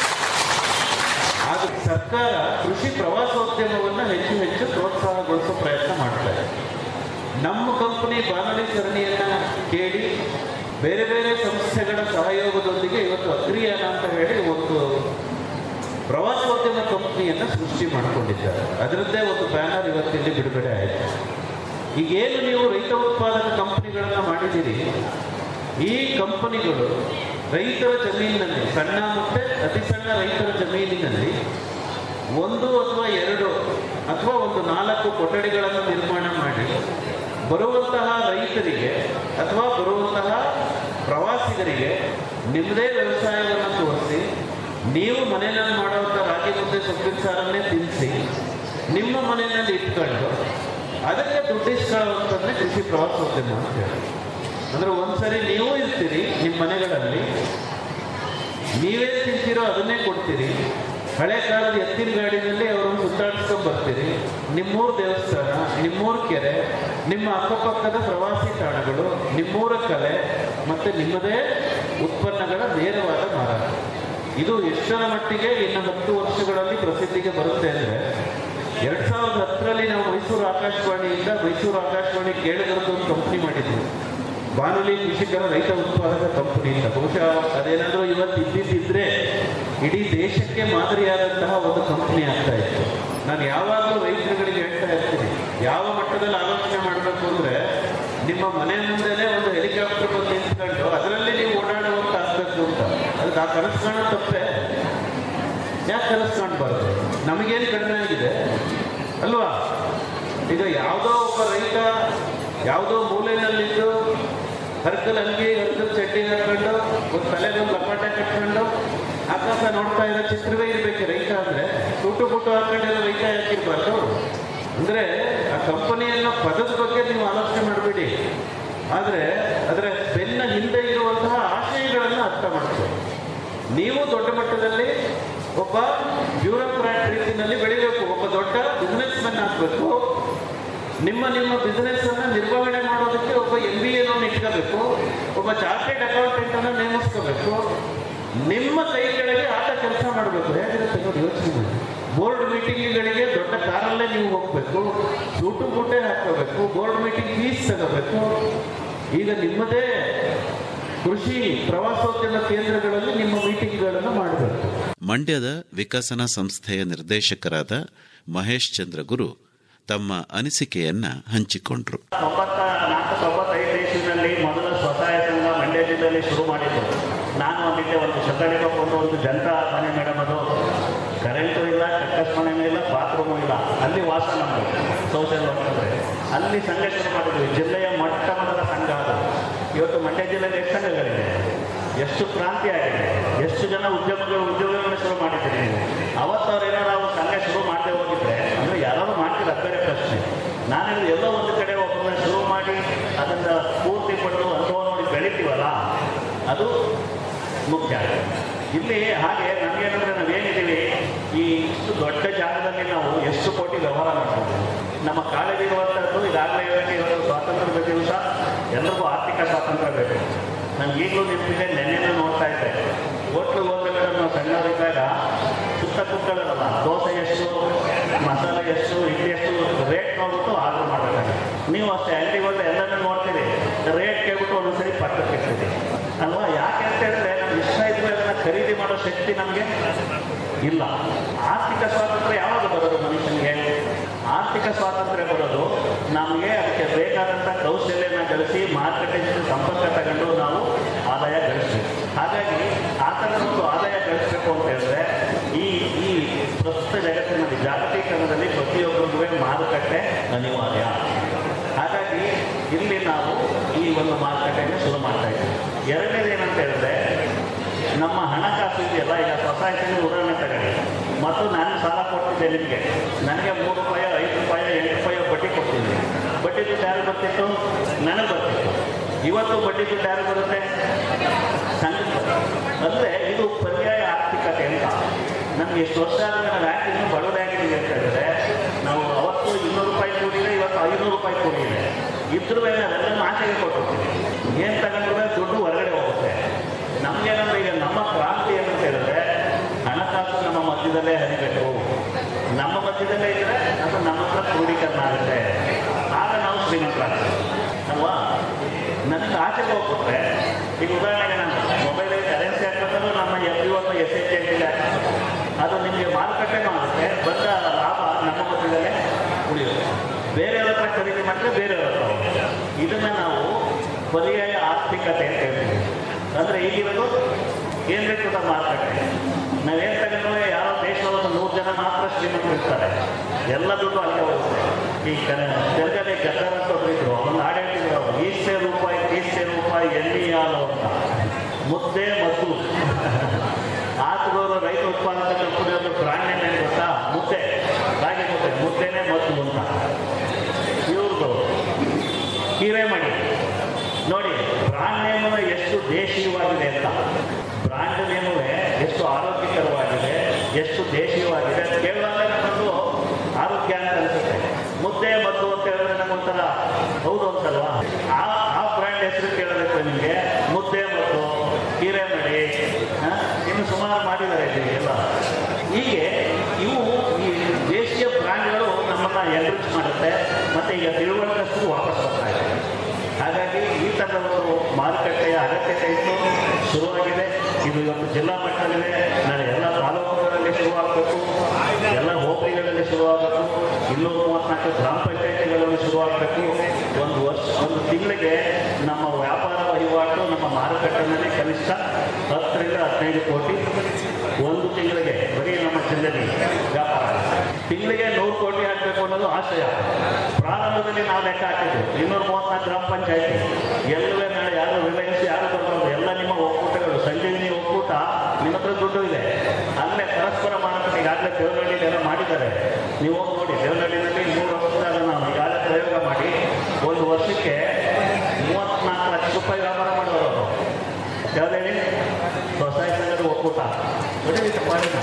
ಆಗ ಸರ್ಕಾರ ಕೃಷಿ ಪ್ರವಾಸೋದ್ಯಮವನ್ನ ಹೆಚ್ಚು ಹೆಚ್ಚು ಪ್ರೋತ್ಸಾಹಗೊಳಿಸೋ ಪ್ರಯತ್ನ ಮಾಡ್ತಾ ಇದೆ ನಮ್ಮ ಕಂಪನಿ ಬಾನುಲಿ ಸರಣಿಯನ್ನ ಕೇಳಿ ಬೇರೆ ಬೇರೆ ಸಂಸ್ಥೆಗಳ ಸಹಯೋಗದೊಂದಿಗೆ ಇವತ್ತು ಅಗ್ರಿಯಾನ ಅಂತ ಹೇಳಿ ಒಂದು ಪ್ರವಾಸೋದ್ಯಮ ಕಂಪನಿಯನ್ನ ಸೃಷ್ಟಿ ಮಾಡಿಕೊಂಡಿದ್ದಾರೆ ಅದರದ್ದೇ ಒಂದು ಬ್ಯಾನರ್ ಇವತ್ತಿಲ್ಲಿ ಬಿಡುಗಡೆ ಆಯಿತು ಈಗೇನು ನೀವು ರೈತ ಉತ್ಪಾದಕ ಕಂಪನಿಗಳನ್ನ ಮಾಡಿದ್ದೀರಿ ಈ ಕಂಪನಿಗಳು ರೈತರ ಜಮೀನಿನಲ್ಲಿ ಸಣ್ಣ ಮತ್ತೆ ಅತಿ ಸಣ್ಣ ರೈತರ ಜಮೀನಿನಲ್ಲಿ ಒಂದು ಅಥವಾ ಎರಡು ಅಥವಾ ಒಂದು ನಾಲ್ಕು ಕೊಠಡಿಗಳನ್ನು ನಿರ್ಮಾಣ ಮಾಡಿ ಬರುವಂತಹ ರೈತರಿಗೆ ಅಥವಾ ಬರುವಂತಹ ಪ್ರವಾಸಿಗರಿಗೆ ನಿಮ್ಮದೇ ವ್ಯವಸಾಯವನ್ನು ತೋರಿಸಿ ನೀವು ಮನೆಯಲ್ಲಿ ಮಾಡುವಂಥ ರಾಗಿ ಮುದ್ದೆ ಸೊಪ್ಪಿನ ಸಾರನ್ನೇ ತಿನ್ನಿಸಿ ನಿಮ್ಮ ಮನೆಯಲ್ಲಿ ಇಟ್ಕೊಂಡು ಅದಕ್ಕೆ ದುಡ್ಡಿಸ್ಕೊಳ್ಳುವಂಥದ್ದೇ ಕೃಷಿ ಪ್ರವಾಸೋದ್ಯಮ ಅಂತ ಹೇಳಿ ಅಂದ್ರೆ ಒಂದ್ಸರಿ ನೀವು ಇರ್ತೀರಿ ನಿಮ್ಮ ಮನೆಗಳಲ್ಲಿ ನೀವೇ ತಿಂತೀರೋ ಅದನ್ನೇ ಕೊಡ್ತೀರಿ ಹಳೆ ಕಾಲದ ಎತ್ತಿನ ಗಾಡಿನಲ್ಲಿ ಅವರನ್ನು ಸುತ್ತಾಡಿಸ್ಕೊಂಡ್ ಬರ್ತೀರಿ ನಿಮ್ಮೂರ ದೇವಸ್ಥಾನ ನಿಮ್ಮೂರ ಕೆರೆ ನಿಮ್ಮ ಅಕ್ಕಪಕ್ಕದ ಪ್ರವಾಸಿ ತಾಣಗಳು ನಿಮ್ಮೂರ ಕಲೆ ಮತ್ತೆ ನಿಮ್ಮದೇ ಉತ್ಪನ್ನಗಳ ನೇರವಾದ ಮಾರಾಟ ಇದು ಎಷ್ಟರ ಮಟ್ಟಿಗೆ ಇನ್ನು ಹತ್ತು ವರ್ಷಗಳಲ್ಲಿ ಪ್ರಸಿದ್ಧಿಗೆ ಬರುತ್ತೆ ಅಂದ್ರೆ ಎರಡ್ ಸಾವಿರದ ಹತ್ತರಲ್ಲಿ ನಾವು ಮೈಸೂರು ಆಕಾಶವಾಣಿಯಿಂದ ಮೈಸೂರು ಆಕಾಶವಾಣಿ ಕೇಳಿದ್ರದ್ದು ಒಂದು ಕಂಪ್ನಿ ಮಾಡಿದ್ವಿ ಬಾನುಲಿ ಕೃಷಿಕರ ರೈತ ಉತ್ಪಾದಕ ಕಂಪನಿ ಅಂತ ಬಹುಶಃ ಅದೇನಾದ್ರೂ ಇವತ್ತು ಇದ್ದಿದ್ದಿದ್ರೆ ಇಡೀ ದೇಶಕ್ಕೆ ಮಾದರಿಯಾದಂತಹ ಒಂದು ಕಂಪನಿ ಆಗ್ತಾ ಇತ್ತು ನಾನು ಯಾವಾಗಲೂ ರೈತರುಗಳಿಗೆ ಹೇಳ್ತಾ ಇರ್ತೀನಿ ಯಾವ ಮಟ್ಟದಲ್ಲಿ ಆಲೋಚನೆ ಮಾಡಬೇಕು ಅಂದ್ರೆ ನಿಮ್ಮ ಮನೆ ಮುಂದೆನೆ ಒಂದು ಹೆಲಿಕಾಪ್ಟರ್ ಬಂದು ನಿಂತ್ಕೊಂಡು ಅದರಲ್ಲಿ ನೀವು ಓಡಾಡುವಂತ ಆಗ್ಬೇಕು ಅಂತ ಅದಕ್ಕೆ ಆ ಕನಸು ಕಾಣೋ ತಪ್ಪೆ ಯಾಕೆ ಕನಸು ಕಾಣಬಾರ್ದು ನಮಗೇನು ಕಡಿಮೆ ಆಗಿದೆ ಅಲ್ವಾ ಈಗ ಯಾವುದೋ ಒಬ್ಬ ರೈತ ಯಾವುದೋ ಮೂಲೆಯಲ್ಲಿದ್ದು ಹರ್ಕಲ್ ಅಂಗಿ ಹರ್ಕಲ್ ಚಡ್ಡಿ ಹಾಕೊಂಡು ಒಂದು ತಲೆಗೆ ಒಂದು ಲಪಾಟೆ ಕಟ್ಕೊಂಡು ಆಕಾಶ ನೋಡ್ತಾ ಇರೋ ಚಿತ್ರವೇ ಇರ್ಬೇಕು ರೈತ ಅಂದ್ರೆ ಟುಟು ಪುಟು ಹಾಕೊಂಡಿರೋ ರೈತ ಯಾಕಿರ್ಬಾರ್ದು ಅಂದ್ರೆ ಆ ಕಂಪನಿಯನ್ನ ಪದದ ಬಗ್ಗೆ ನೀವು ಆಲೋಚನೆ ಮಾಡಬೇಡಿ ಆದ್ರೆ ಅದರ ಬೆನ್ನ ಹಿಂದೆ ಇರುವಂತಹ ಆಶಯಗಳನ್ನು ಅರ್ಥ ಮಾಡ್ಕೊಳ್ಳಿ ನೀವು ದೊಡ್ಡ ಮಟ್ಟದಲ್ಲಿ ಒಬ್ಬ ಬ್ಯೂರೋಕ್ರಾಟ್ ರೀತಿಯಲ್ಲಿ ಬೆಳಿಬೇಕು ಒಬ್ಬ ದೊಡ್ಡ ಬಿಸ್ನೆಸ್ ಮೆನ್ ಆಗಬೇಕು ನಿಮ್ಮ ನಿಮ್ಮ ಬಿಸ್ನೆಸ್ ಅನ್ನ ನಿರ್ವಹಣೆ ಮಾಡೋದಕ್ಕೆ ಒಬ್ಬ ಎಂ ಬಿ ಎನನ್ನು ಇಟ್ಕೋಬೇಕು ಒಬ್ಬ ಚಾರ್ಟೆಡ್ ಅಕೌಂಟೆಂಟ್ ಅನ್ನ ನೇಮಿಸ್ಕೋಬೇಕು ನಿಮ್ಮ ಕೈ ಕೆಳಗೆ ಆತ ಕೆಲಸ ಮಾಡಬೇಕು ಹೇಗಿರುತ್ತೆ ನೋಡಿ ಯೋಚನೆ ಮಾಡಿ ಬೋರ್ಡ್ ಮೀಟಿಂಗ್ಗಳಿಗೆ ದೊಡ್ಡ ಕಾರಲ್ಲೇ ನೀವು ಹೋಗ್ಬೇಕು ಸೂಟು ಬೂಟೆ ಹಾಕೋಬೇಕು ಬೋರ್ಡ್ ಮೀಟಿಂಗ್ ಫೀಸ್ ತಗೋಬೇಕು ಈಗ ನಿಮ್ಮದೇ ಕೃಷಿ ಪ್ರವಾಸೋದ್ಯಮ ಕೇಂದ್ರಗಳಲ್ಲಿ ನಿಮ್ಮ ಮೀಟಿಂಗ್ಗಳನ್ನು ಮಾಡಬೇಕು ಮಂಡ್ಯದ ವಿಕಸನ ಸಂಸ್ಥೆಯ ನಿರ್ದೇಶಕರಾದ ಮಹೇಶ್ ಚಂದ್ರಗುರು ತಮ್ಮ ಅನಿಸಿಕೆಯನ್ನ ಹಂಚಿಕೊಂಡ್ರು ತೊಂಬತ್ತ ನಾಲ್ಕು ತೊಂಬತ್ತೈದು ಇಸ್ವಿನಲ್ಲಿ ಮೊದಲ ಸ್ವಸಹಾಯ ಸಂಘ ಮಂಡ್ಯ ಜಿಲ್ಲೆಯಲ್ಲಿ ಶುರು ಮಾಡಿದ್ದು ನಾನು ಒಂದಿದ್ದೆ ಒಂದು ಶತಳಿಕೊಂಡು ಒಂದು ಜನತಾ ಮನೆ ಮೇಡಮ್ ಅದು ಕರೆಂಟು ಇಲ್ಲ ಕಕ್ಕಸ್ ಮನೆನೂ ಇಲ್ಲ ಬಾತ್ರೂಮು ಇಲ್ಲ ಅಲ್ಲಿ ವಾಸ ನಮ್ಮದು ಸೋಷಿಯಲ್ ವರ್ಕ್ ಅಂದರೆ ಅಲ್ಲಿ ಸಂಘ ಶುರು ಮಾಡಿದ್ವಿ ಜಿಲ್ಲೆಯ ಮೊಟ್ಟ ಮೊದಲ ಸಂಘ ಅದು ಇವತ್ತು ಮಂಡ್ಯ ಜಿಲ್ಲೆಯಲ್ಲಿ ಎಷ್ಟು ಸಂಘಗಳಿದೆ ಎಷ್ಟು ಕ್ರಾಂತಿ ಆಗಿದೆ ಎಷ್ಟು ಜನ ಉದ್ಯಮಗಳು ಉದ್ಯೋಗಗಳನ್ನು ಶುರು ಮಾಡಿದ್ದೀರಿ ನೀವು ಅವತ್ತು ಅವ್ರೇನೋ ನಾವು ಸಂಘ ಶುರು ಮಾಡದೆ ಹೋಗಿದ್ರೆ ಅಂದರೆ ಯಾರಾದ್ರು ಮಾಡ್ತಿಲ್ಲ ಬೇರೆ ಪ್ರಶ್ನೆ ನಾನು ಎಲ್ಲೋ ಒಂದು ಕಡೆ ಅದು ಮುಖ್ಯ ಆಗುತ್ತೆ ಇಲ್ಲಿ ಹಾಗೆ ನಮಗೇನಂದ್ರೆ ನಾವೇನಿದ್ದೀವಿ ಈ ಇಷ್ಟು ದೊಡ್ಡ ಜಾಗದಲ್ಲಿ ನಾವು ಎಷ್ಟು ಕೋಟಿ ವ್ಯವಹಾರ ಮಾಡ್ಬೋದು ನಮ್ಮ ಕಾಲೇಜಿರುವಂಥದ್ದು ಈಗಾಗಲೇ ಹೇಳಕ್ಕೆ ಇವತ್ತು ಸ್ವಾತಂತ್ರ್ಯದ ದಿವಸ ಎಲ್ರಿಗೂ ಆರ್ಥಿಕ ಸ್ವಾತಂತ್ರ್ಯ ಬೇಕು ನಮ್ಗೆ ಈಗಲೂ ನೆನಪಿದೆ ನೆನ್ನೆನೂ ನೋಡ್ತಾ ಇದ್ದೆ ಹೋಟ್ಲಿಗೆ ಹೋಗ್ಬೇಕಾದ್ರೆ ನಾವು ಸಣ್ಣವರಿದ್ದಾಗ ಸುತ್ತ ಕುಕ್ಕಳಲ್ಲ ದೋಸೆ ಎಷ್ಟು ಮಸಾಲೆ ಎಷ್ಟು ಇಡ್ಲಿ ಎಷ್ಟು ರೇಟ್ ನೋಡ್ಬಿಟ್ಟು ಆರ್ಡರ್ ಮಾಡಬೇಕಾಗುತ್ತೆ ನೀವು ಅಷ್ಟೇ ಅಂಗಡಿಗೆ ಹೋದ್ರೆ ಎಲ್ಲನೂ ನೋಡ್ತೀರಿ ರೇಟ್ ಕೇಳ್ಬಿಟ್ಟು ಒಂದೊಂದ್ಸರಿ ಪಕ್ಕಕ್ಕೆ ಇರ್ತೀವಿ ಅಲ್ವಾ ಯಾಕೆ ಅಂತ ಹೇಳಿದ್ರೆ ನಮ್ಗೆ ಇಷ್ಟ ಇದ್ರೆ ಅದನ್ನ ಖರೀದಿ ಮಾಡೋ ಶಕ್ತಿ ನಮಗೆ ಇಲ್ಲ ಆರ್ಥಿಕ ಸ್ವಾತಂತ್ರ್ಯ ಯಾವಾಗ ಬರೋದು ಮನುಷ್ಯನಿಗೆ ಆರ್ಥಿಕ ಸ್ವಾತಂತ್ರ್ಯ ಬರೋದು ನಮಗೆ ಅದಕ್ಕೆ ಬೇಕಾದಂಥ ಕೌಶಲ್ಯನ ಗಳಿಸಿ ಮಾರುಕಟ್ಟೆ ಜೊತೆ ಸಂಪರ್ಕ ತಗೊಂಡು ನಾವು ಆದಾಯ ಗಳಿಸ್ಬೇಕು ಹಾಗಾಗಿ ಆ ಥರದ ಒಂದು ಆದಾಯ ಗಳಿಸ್ಬೇಕು ಅಂತ ಹೇಳಿದ್ರೆ ಈ ಈ ಪ್ರಸ್ತುತ ಜಗತ್ತಿನಲ್ಲಿ ಜಾಗತೀಕರಣದಲ್ಲಿ ಪ್ರತಿಯೊಬ್ಬರಿಗೂ ಮಾರುಕಟ್ಟೆ ಅನಿವಾರ್ಯ ಹಾಗಾಗಿ ಇಲ್ಲಿ ನಾವು ಈ ಒಂದು ಮಾರುಕಟ್ಟೆಯನ್ನು ಶುರು ಮಾಡ್ತಾ ಇದ್ದೀವಿ ಎರಡನೇದು ಏನಂತ ಹೇಳಿದ್ರೆ ನಮ್ಮ ಹಣಕಾಸು ಇದೆಯಲ್ಲ ಈಗ ಸೊಸೈಟಿನ ಉದಾಹರಣೆ ತಗೊಳ್ಳಿ ಮತ್ತು ನಾನು ಸಾಲ ಕೊಡ್ತಿದ್ದೆ ನಿಮಗೆ ನನಗೆ ಮೂರು ರೂಪಾಯಿ ಐದು ರೂಪಾಯಿ ಎಂಟು ರೂಪಾಯಿ ಬಡ್ಡಿ ಕೊಡ್ತಿದ್ದೆ ಬಡ್ಡಿ ದುಡ್ಡು ಯಾರು ಬರ್ತಿತ್ತು ನನಗೆ ಬರ್ತಿತ್ತು ಇವತ್ತು ಬಡ್ಡಿ ದುಡ್ಡು ಯಾರು ಬರುತ್ತೆ ಸಂಘಕ್ಕೆ ಬರುತ್ತೆ ಅಂದರೆ ಇದು ಪರ್ಯಾಯ ಆರ್ಥಿಕತೆ ಅಂತ ನಮ್ಗೆ ಎಷ್ಟು ವರ್ಷ ಆದ್ಮೇಲೆ ನಾವು ಯಾಕೆ ಇನ್ನೂ ಬಡವರಾಗಿದ್ದೀವಿ ಅಂತ ಹೇಳಿದ್ರೆ ನಾವು ಅವತ್ತು ಇನ್ನೂರು ರೂಪಾಯಿ ಕೂಡಿದೆ ಇವತ್ತು ಐನೂರು ರೂಪಾಯಿ ಕೂಡಿದೆ ಇದ್ರ ಮೇಲೆ ಅದನ್ನು ಆಚೆಗೆ ಕೊಟ್ಟಿರ್ತೀವಿ ಏನು ತಗೊಂಡ್ರೆ ದುಡ್ಡು ಹೊರಗಡೆ ಹೋಗುತ್ತೆ ನಮ್ಗೇನಂದ್ರೆ ಈಗ ನಮ್ಮ ಕ್ರಾಂತಿ ಏನಂತ ಹೇಳಿದ್ರೆ ಹಣಕಾಸು ನಮ್ಮ ಮಧ್ಯದಲ್ಲೇ ಹರಿಬೇಕು ನಮ್ಮ ಮಧ್ಯದಲ್ಲೇ ಇದ್ರೆ ಅದು ನಮ್ಮ ಹತ್ರ ಕ್ರೋಢೀಕರಣ ಆಗುತ್ತೆ ಆಗ ನಾವು ಶ್ರೀಮಂತರಾಗ್ತೀವಿ ಅಲ್ವಾ ನನಗೆ ಆಚೆಗೆ ಹೋಗ್ಬಿಟ್ರೆ ಈಗ ಉದಾಹರಣೆಗೆ ನಾನು ಮೊಬೈಲಲ್ಲಿ ಕರೆನ್ಸಿ ಹಾಕ್ಬೇಕಾದ್ರೂ ನಮ್ಮ ಎಫ್ ಯು ಅಥವಾ ಎಸ್ ಎಚ್ ಎಲ್ ಅದು ನಿಮಗೆ ಮಾರುಕಟ್ಟೆನೂ ಆಗುತ್ತೆ ಬಂದ ಲಾಭ ನಮ್ಮ ಮಧ್ಯದಲ್ಲೇ ಉಳಿಯುತ್ತೆ ಬೇರೆಯವ್ರ ಹತ್ರ ಖರೀದಿ ಮಾಡಿದ್ರೆ ಬೇರೆಯವ್ರ ಹತ್ರ ಹೋಗುತ್ತೆ ಇದನ್ನ ನಾವು ಪರ್ಯಾಯ ಆರ್ಥಿಕತೆ ಅಂತ ಹೇಳ್ತೀವಿ ಅಂದರೆ ಈಗಿರೋದು ಕೇಂದ್ರೀಕೃತ ಮಾರುಕಟ್ಟೆ ನಾವೇನು ತಗೊಂಡ್ರೆ ಯಾರೋ ದೇಶದೊಳಗೆ ನೂರು ಜನ ಮಾತ್ರ ಶ್ರೀಮಂತರು ಇರ್ತಾರೆ ಎಲ್ಲ ದುಡ್ಡು ಅಲ್ಲೇ ಹೋಗುತ್ತೆ ಈ ತೆಲುಗಲ್ಲಿ ಗದ್ದರ ಅಂತ ಒಬ್ರು ಇದ್ರು ಒಂದು ಹಾಡು ಹೇಳ್ತಿದ್ರು ಅವರು ಈಸ್ಟೆ ರೂಪಾಯಿ ತೀಸ್ಟೆ ರೂಪಾಯಿ ಎಣ್ಣೆ ಹಾಲು ಅಂತ ಮುದ್ದೆ ಮತ್ತು ಆತುಗವರು ರೈತ ಉತ್ಪಾದಕ ಕಂಪನಿಯವರು ಬ್ರಾಂಡ್ ನೇಮ್ ಏನು ಗೊತ್ತಾ ಮುದ್ದೆ ರಾಗಿ ಮುದ್ದೆ ಮುದ್ದೆನೇ ಮತ್ತು ಅಂತ ಇವ್ರದ್ದು ಹಿರೇಮಣಿ ನೋಡಿ ಬ್ರಾಂಡ್ ನೇಮ್ ಎಷ್ಟು ದೇಶೀಯವಾಗಿದೆ ಅಂತ ಬ್ರಾಂಡ್ ನೇಮುವೆ ಎಷ್ಟು ಆರೋಗ್ಯಕರವಾಗಿದೆ ಎಷ್ಟು ದೇಶೀಯವಾಗಿದೆ ಅಂತ ಕೇಳುವಾಗ ನಮ್ಮದು ಆರೋಗ್ಯ ಅಂತ ಅನ್ಸುತ್ತೆ ಮುದ್ದೆ ಮತ್ತು ಅಂತ ಹೇಳಿದ್ರೆ ನಮಗೊಂಥರ ಹೌದು ಅಂತಲ್ವಾ ಆ ಆ ಬ್ರ್ಯಾಂಡ್ ಹೆಸರು ಕೇಳಬೇಕು ನಿಮಗೆ ಮುದ್ದೆ ಮತ್ತು ಹಿರೇಮಣಿ ಆ, ಇನ್ನು ಸುಮಾರು ಮಾಡಿದ್ದಾರೆ ಇಲ್ಲಿ ಎಲ್ಲ ಹೀಗೆ ಇವು ಈ ದೇಶೀಯ ಬ್ರ್ಯಾಂಡ್ಗಳು ನಮ್ಮನ್ನ ಎನ್ರಿಚ್ ಮಾಡುತ್ತೆ ಮತ್ತೆ ಈಗ ತಿಳುವಳಿಕಷ್ಟು ವಾಪಸ್ ಬರ್ತಾ ಇದೆ ಹಾಗಾಗಿ ಈ ಥರದ ಒಂದು ಮಾರುಕಟ್ಟೆಯ ಅಗತ್ಯತೆ ಇತ್ತು ಶುರುವಾಗಿದೆ ಇದು ಇವತ್ತು ಜಿಲ್ಲಾ ಮಟ್ಟದಲ್ಲಿದೆ ನಾಳೆ ಎಲ್ಲ ತಾಲೂಕುಗಳಲ್ಲಿ ಶುರುವಾಗಬೇಕು ಎಲ್ಲ ಹೋಬಳಿಗಳಲ್ಲಿ ಶುರುವಾಗಬೇಕು ಇನ್ನೂರ ಮೂವತ್ನಾಲ್ಕು ಗ್ರಾಮ ಪಂಚಾಯತಿಗಳಲ್ಲಿ ಶುರುವಾಗಬೇಕು ಒಂದು ವರ್ಷ ಒಂದು ತಿಂಗಳಿಗೆ ನಮ್ಮ ವ್ಯಾಪಾರ ವಹಿವಾಟು ನಮ್ಮ ಮಾರುಕಟ್ಟೆಯಲ್ಲಿ ಕನಿಷ್ಠ ಹತ್ತರಿಂದ ಹದಿನೈದು ಕೋಟಿ ಒಂದು ತಿಂಗಳಿಗೆ ಬರೀ ನಮ್ಮ ಜಿಲ್ಲೆಯಲ್ಲಿ ವ್ಯಾಪಾರ ಆಗುತ್ತೆ. ತಿಂಗಳಿಗೆ ನೂರು ಕೋಟಿ ಹಾಕಬೇಕು ಅನ್ನೋದು ಆಶಯ ಪ್ರಾರಂಭದಲ್ಲಿ ನಾವು ಲೆಕ್ಕ ಹಾಕಿದ್ವಿ ಇನ್ನೂರ ಮೂವತ್ನಾಲ್ಕು ಗ್ರಾಮ ಪಂಚಾಯತಿ ಎಲ್ಲವೇ ನಾಳೆ ಯಾರು ರಿಲಯನ್ಸ್ ಯಾರು ಬರಬಾರ್ದು ಎಲ್ಲ ನಿಮ್ಮ ಒಕ್ಕೂಟಗಳು ಸಂಜೀವಿನಿ ಒಕ್ಕೂಟ ನಿಮ್ಮ ಹತ್ರ ದುಡ್ಡು ಇದೆ ಅಲ್ಲೇ ಪರಸ್ಪರ ಮಾರಾಟ ಈಗಾಗಲೇ ದೇವನಹಳ್ಳಿಲಿ ಎಲ್ಲ ಮಾಡಿದ್ದಾರೆ ನೀವು ಹೋಗಿ ನೋಡಿ ದೇವನಹಳ್ಳಿನಲ್ಲಿ ಮೂರು ವರ್ಷದಾಗ ನಾವು ಈಗಾಗಲೇ ಪ್ರಯೋಗ ಮಾಡಿ ಒಂದು ವರ್ಷಕ್ಕೆ ಮೂವತ್ನಾಲ್ಕು ಲಕ್ಷ ರೂಪಾಯಿ ವ್ಯಾಪಾರ ಮಾಡೋರು ಅವರು ಯಾವ್ದೇಳಿ ಸ್ವಸಹಾಯ ಸಂಘದ ಒಕ್ಕೂಟ ನೋಡಿ ಚಪ್ಪಾಳಿನ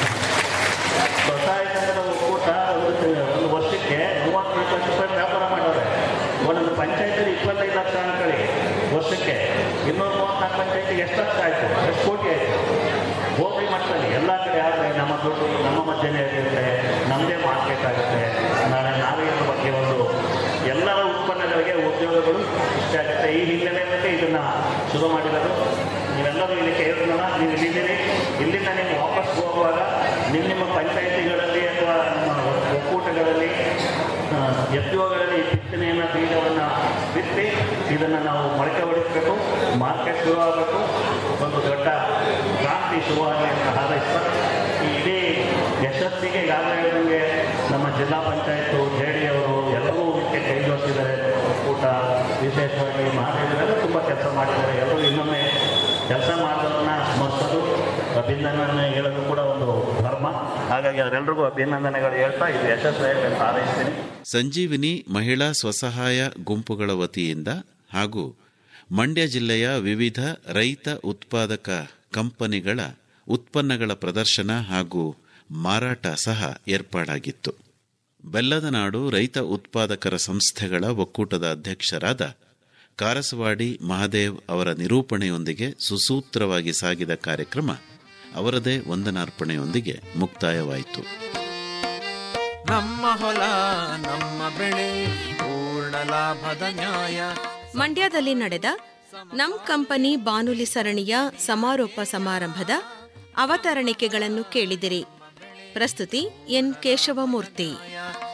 ಸ್ವಸಹಾಯ ಸಂಘದ ಒಕ್ಕೂಟ ಒಂದು ತಿ- ಒಂದು ವರ್ಷಕ್ಕೆ ಮೂವತ್ನಾಲ್ಕು ಲಕ್ಷ ರೂಪಾಯಿ ವ್ಯಾಪಾರ ಮಾಡೋರೆ ಒಂದೊಂದು ಪಂಚಾಯತಲ್ಲಿ ಇಪ್ಪತ್ತೈದು ಲಕ್ಷ ಅನ್ಕೊಳ್ಳಿ ವರ್ಷಕ್ಕೆ ಇನ್ನೂರ ಮೂವತ್ನಾಲ್ಕು ಪಂಚಾಯತಿಗೆ ಎಷ್ಟು ಲಕ್ಷ ಆಯಿತು ಎಷ್ಟು ಕೋಟಿ ಆಯಿತು ಹೋಬಳಿ ಮಟ್ಟದಲ್ಲಿ ಎಲ್ಲ ಕಡೆ ಆದರೆ ನಮ್ಮ ದುಡ್ಡು ನಮ್ಮ ಮಧ್ಯೆ ಇರುತ್ತೆ ನಮ್ಮದೇ ಮಾರ್ಕೆಟ್ ಆಗುತ್ತೆ ನಾಳೆ ನಾವೇ ಇದ್ರ ಬಗ್ಗೆ ಒಂದು ಎಲ್ಲರ ಉತ್ಪನ್ನಗಳಿಗೆ ಉದ್ಯೋಗಗಳು ಇಷ್ಟ ಆಗುತ್ತೆ ಈ ಹಿನ್ನೆಲೆಯಲ್ಲಿ ಇದನ್ನ ಶುರು ಮಾಡಿರೋದು ನೀವೆಲ್ಲರೂ ಇದಕ್ಕೆ ಹೇಳಿದ್ರಲ್ಲ ನೀವು ಇಲ್ಲಿದ್ದೀರಿ ಇಲ್ಲಿಂದ ನೀವು ವಾಪಸ್ ಹೋಗುವಾಗ ನಿಮ್ಮ ನಿಮ್ಮ ಪಂಚಾಯಿತಿಗಳಲ್ಲಿ ಅಥವಾ ನಿಮ್ಮ ಒಕ್ಕೂಟಗಳಲ್ಲಿ ಎಫ್ ಗಳಲ್ಲಿ ಬಿತ್ತನೆಯನ್ನು ಬೀಜವನ್ನು ಬಿತ್ತಿ ಇದನ್ನು ನಾವು ಮೊಳಕೆ ಹೊಡಿಸಬೇಕು ಮಾರ್ಕೆಟ್ ಶುರುವಾಗಬೇಕು ಒಂದು ದೊಡ್ಡ ಕ್ರಾಂತಿ ಶುರುವಾಗಲಿ ಅಂತ ಹಾರೈಸ್ತಾ ಈ ಇಡೀ ಯಶಸ್ಸಿಗೆ ಈಗಾಗಲೇ ಹೇಳಿದಂಗೆ ನಮ್ಮ ಜಿಲ್ಲಾ ಪಂಚಾಯತ್ ಜೆ ಡಿ ಅವರು ಎಲ್ಲರೂ ಇದಕ್ಕೆ ಕೈ ಜೋಡಿಸಿದ್ದಾರೆ ಒಕ್ಕೂಟ ವಿಶೇಷವಾಗಿ ಮಹಾದೇವರೆಲ್ಲ ತುಂಬ ಕೆಲಸ ಮಾಡಿದ್ದಾರೆ ಎಲ್ಲರೂ ಇನ್ನೊಮ್ಮೆ ಕೆಲಸ ಮಾಡಿದವ್ರನ್ನ ಸ್ಮರಿಸೋದು ಅಭಿನಂದನೆ ಹೇಳೋದು ಕೂಡ ಒಂದು ಧರ್ಮ ಹಾಗಾಗಿ ಅವರೆಲ್ಲರಿಗೂ ಅಭಿನಂದನೆಗಳು ಹೇಳ್ತಾ ಇದು ಯಶಸ್ವಿಯಾಗಿ ಅಂತ ಹಾರೈಸ್ತೀನಿ ಸಂಜೀವಿನಿ ಮಹಿಳಾ ಸ್ವಸಹಾಯ ಗುಂಪುಗಳ ವತಿಯಿಂದ ಹಾಗೂ ಮಂಡ್ಯ ಜಿಲ್ಲೆಯ ವಿವಿಧ ರೈತ ಉತ್ಪಾದಕ ಕಂಪನಿಗಳ ಉತ್ಪನ್ನಗಳ ಪ್ರದರ್ಶನ ಹಾಗೂ ಮಾರಾಟ ಸಹ ಏರ್ಪಾಡಾಗಿತ್ತು ಬೆಲ್ಲದ ನಾಡು ರೈತ ಉತ್ಪಾದಕರ ಸಂಸ್ಥೆಗಳ ಒಕ್ಕೂಟದ ಅಧ್ಯಕ್ಷರಾದ ಕಾರಸವಾಡಿ ಮಹಾದೇವ್ ಅವರ ನಿರೂಪಣೆಯೊಂದಿಗೆ ಸುಸೂತ್ರವಾಗಿ ಸಾಗಿದ ಕಾರ್ಯಕ್ರಮ ಅವರದೇ ವಂದನಾರ್ಪಣೆಯೊಂದಿಗೆ ಮುಕ್ತಾಯವಾಯಿತು ನಮ್ಮ ಹೊಲ ನಮ್ಮ ಬೆಳೆ ಪೂರ್ಣ ಲಾಭದ ನ್ಯಾಯ ಮಂಡ್ಯದಲ್ಲಿ ನಡೆದ ನಮ್ ಕಂಪನಿ ಬಾನುಲಿ ಸರಣಿಯ ಸಮಾರೋಪ ಸಮಾರಂಭದ ಅವತರಣಿಕೆಗಳನ್ನು ಕೇಳಿದಿರಿ ಪ್ರಸ್ತುತಿ ಎನ್ ಕೇಶವಮೂರ್ತಿ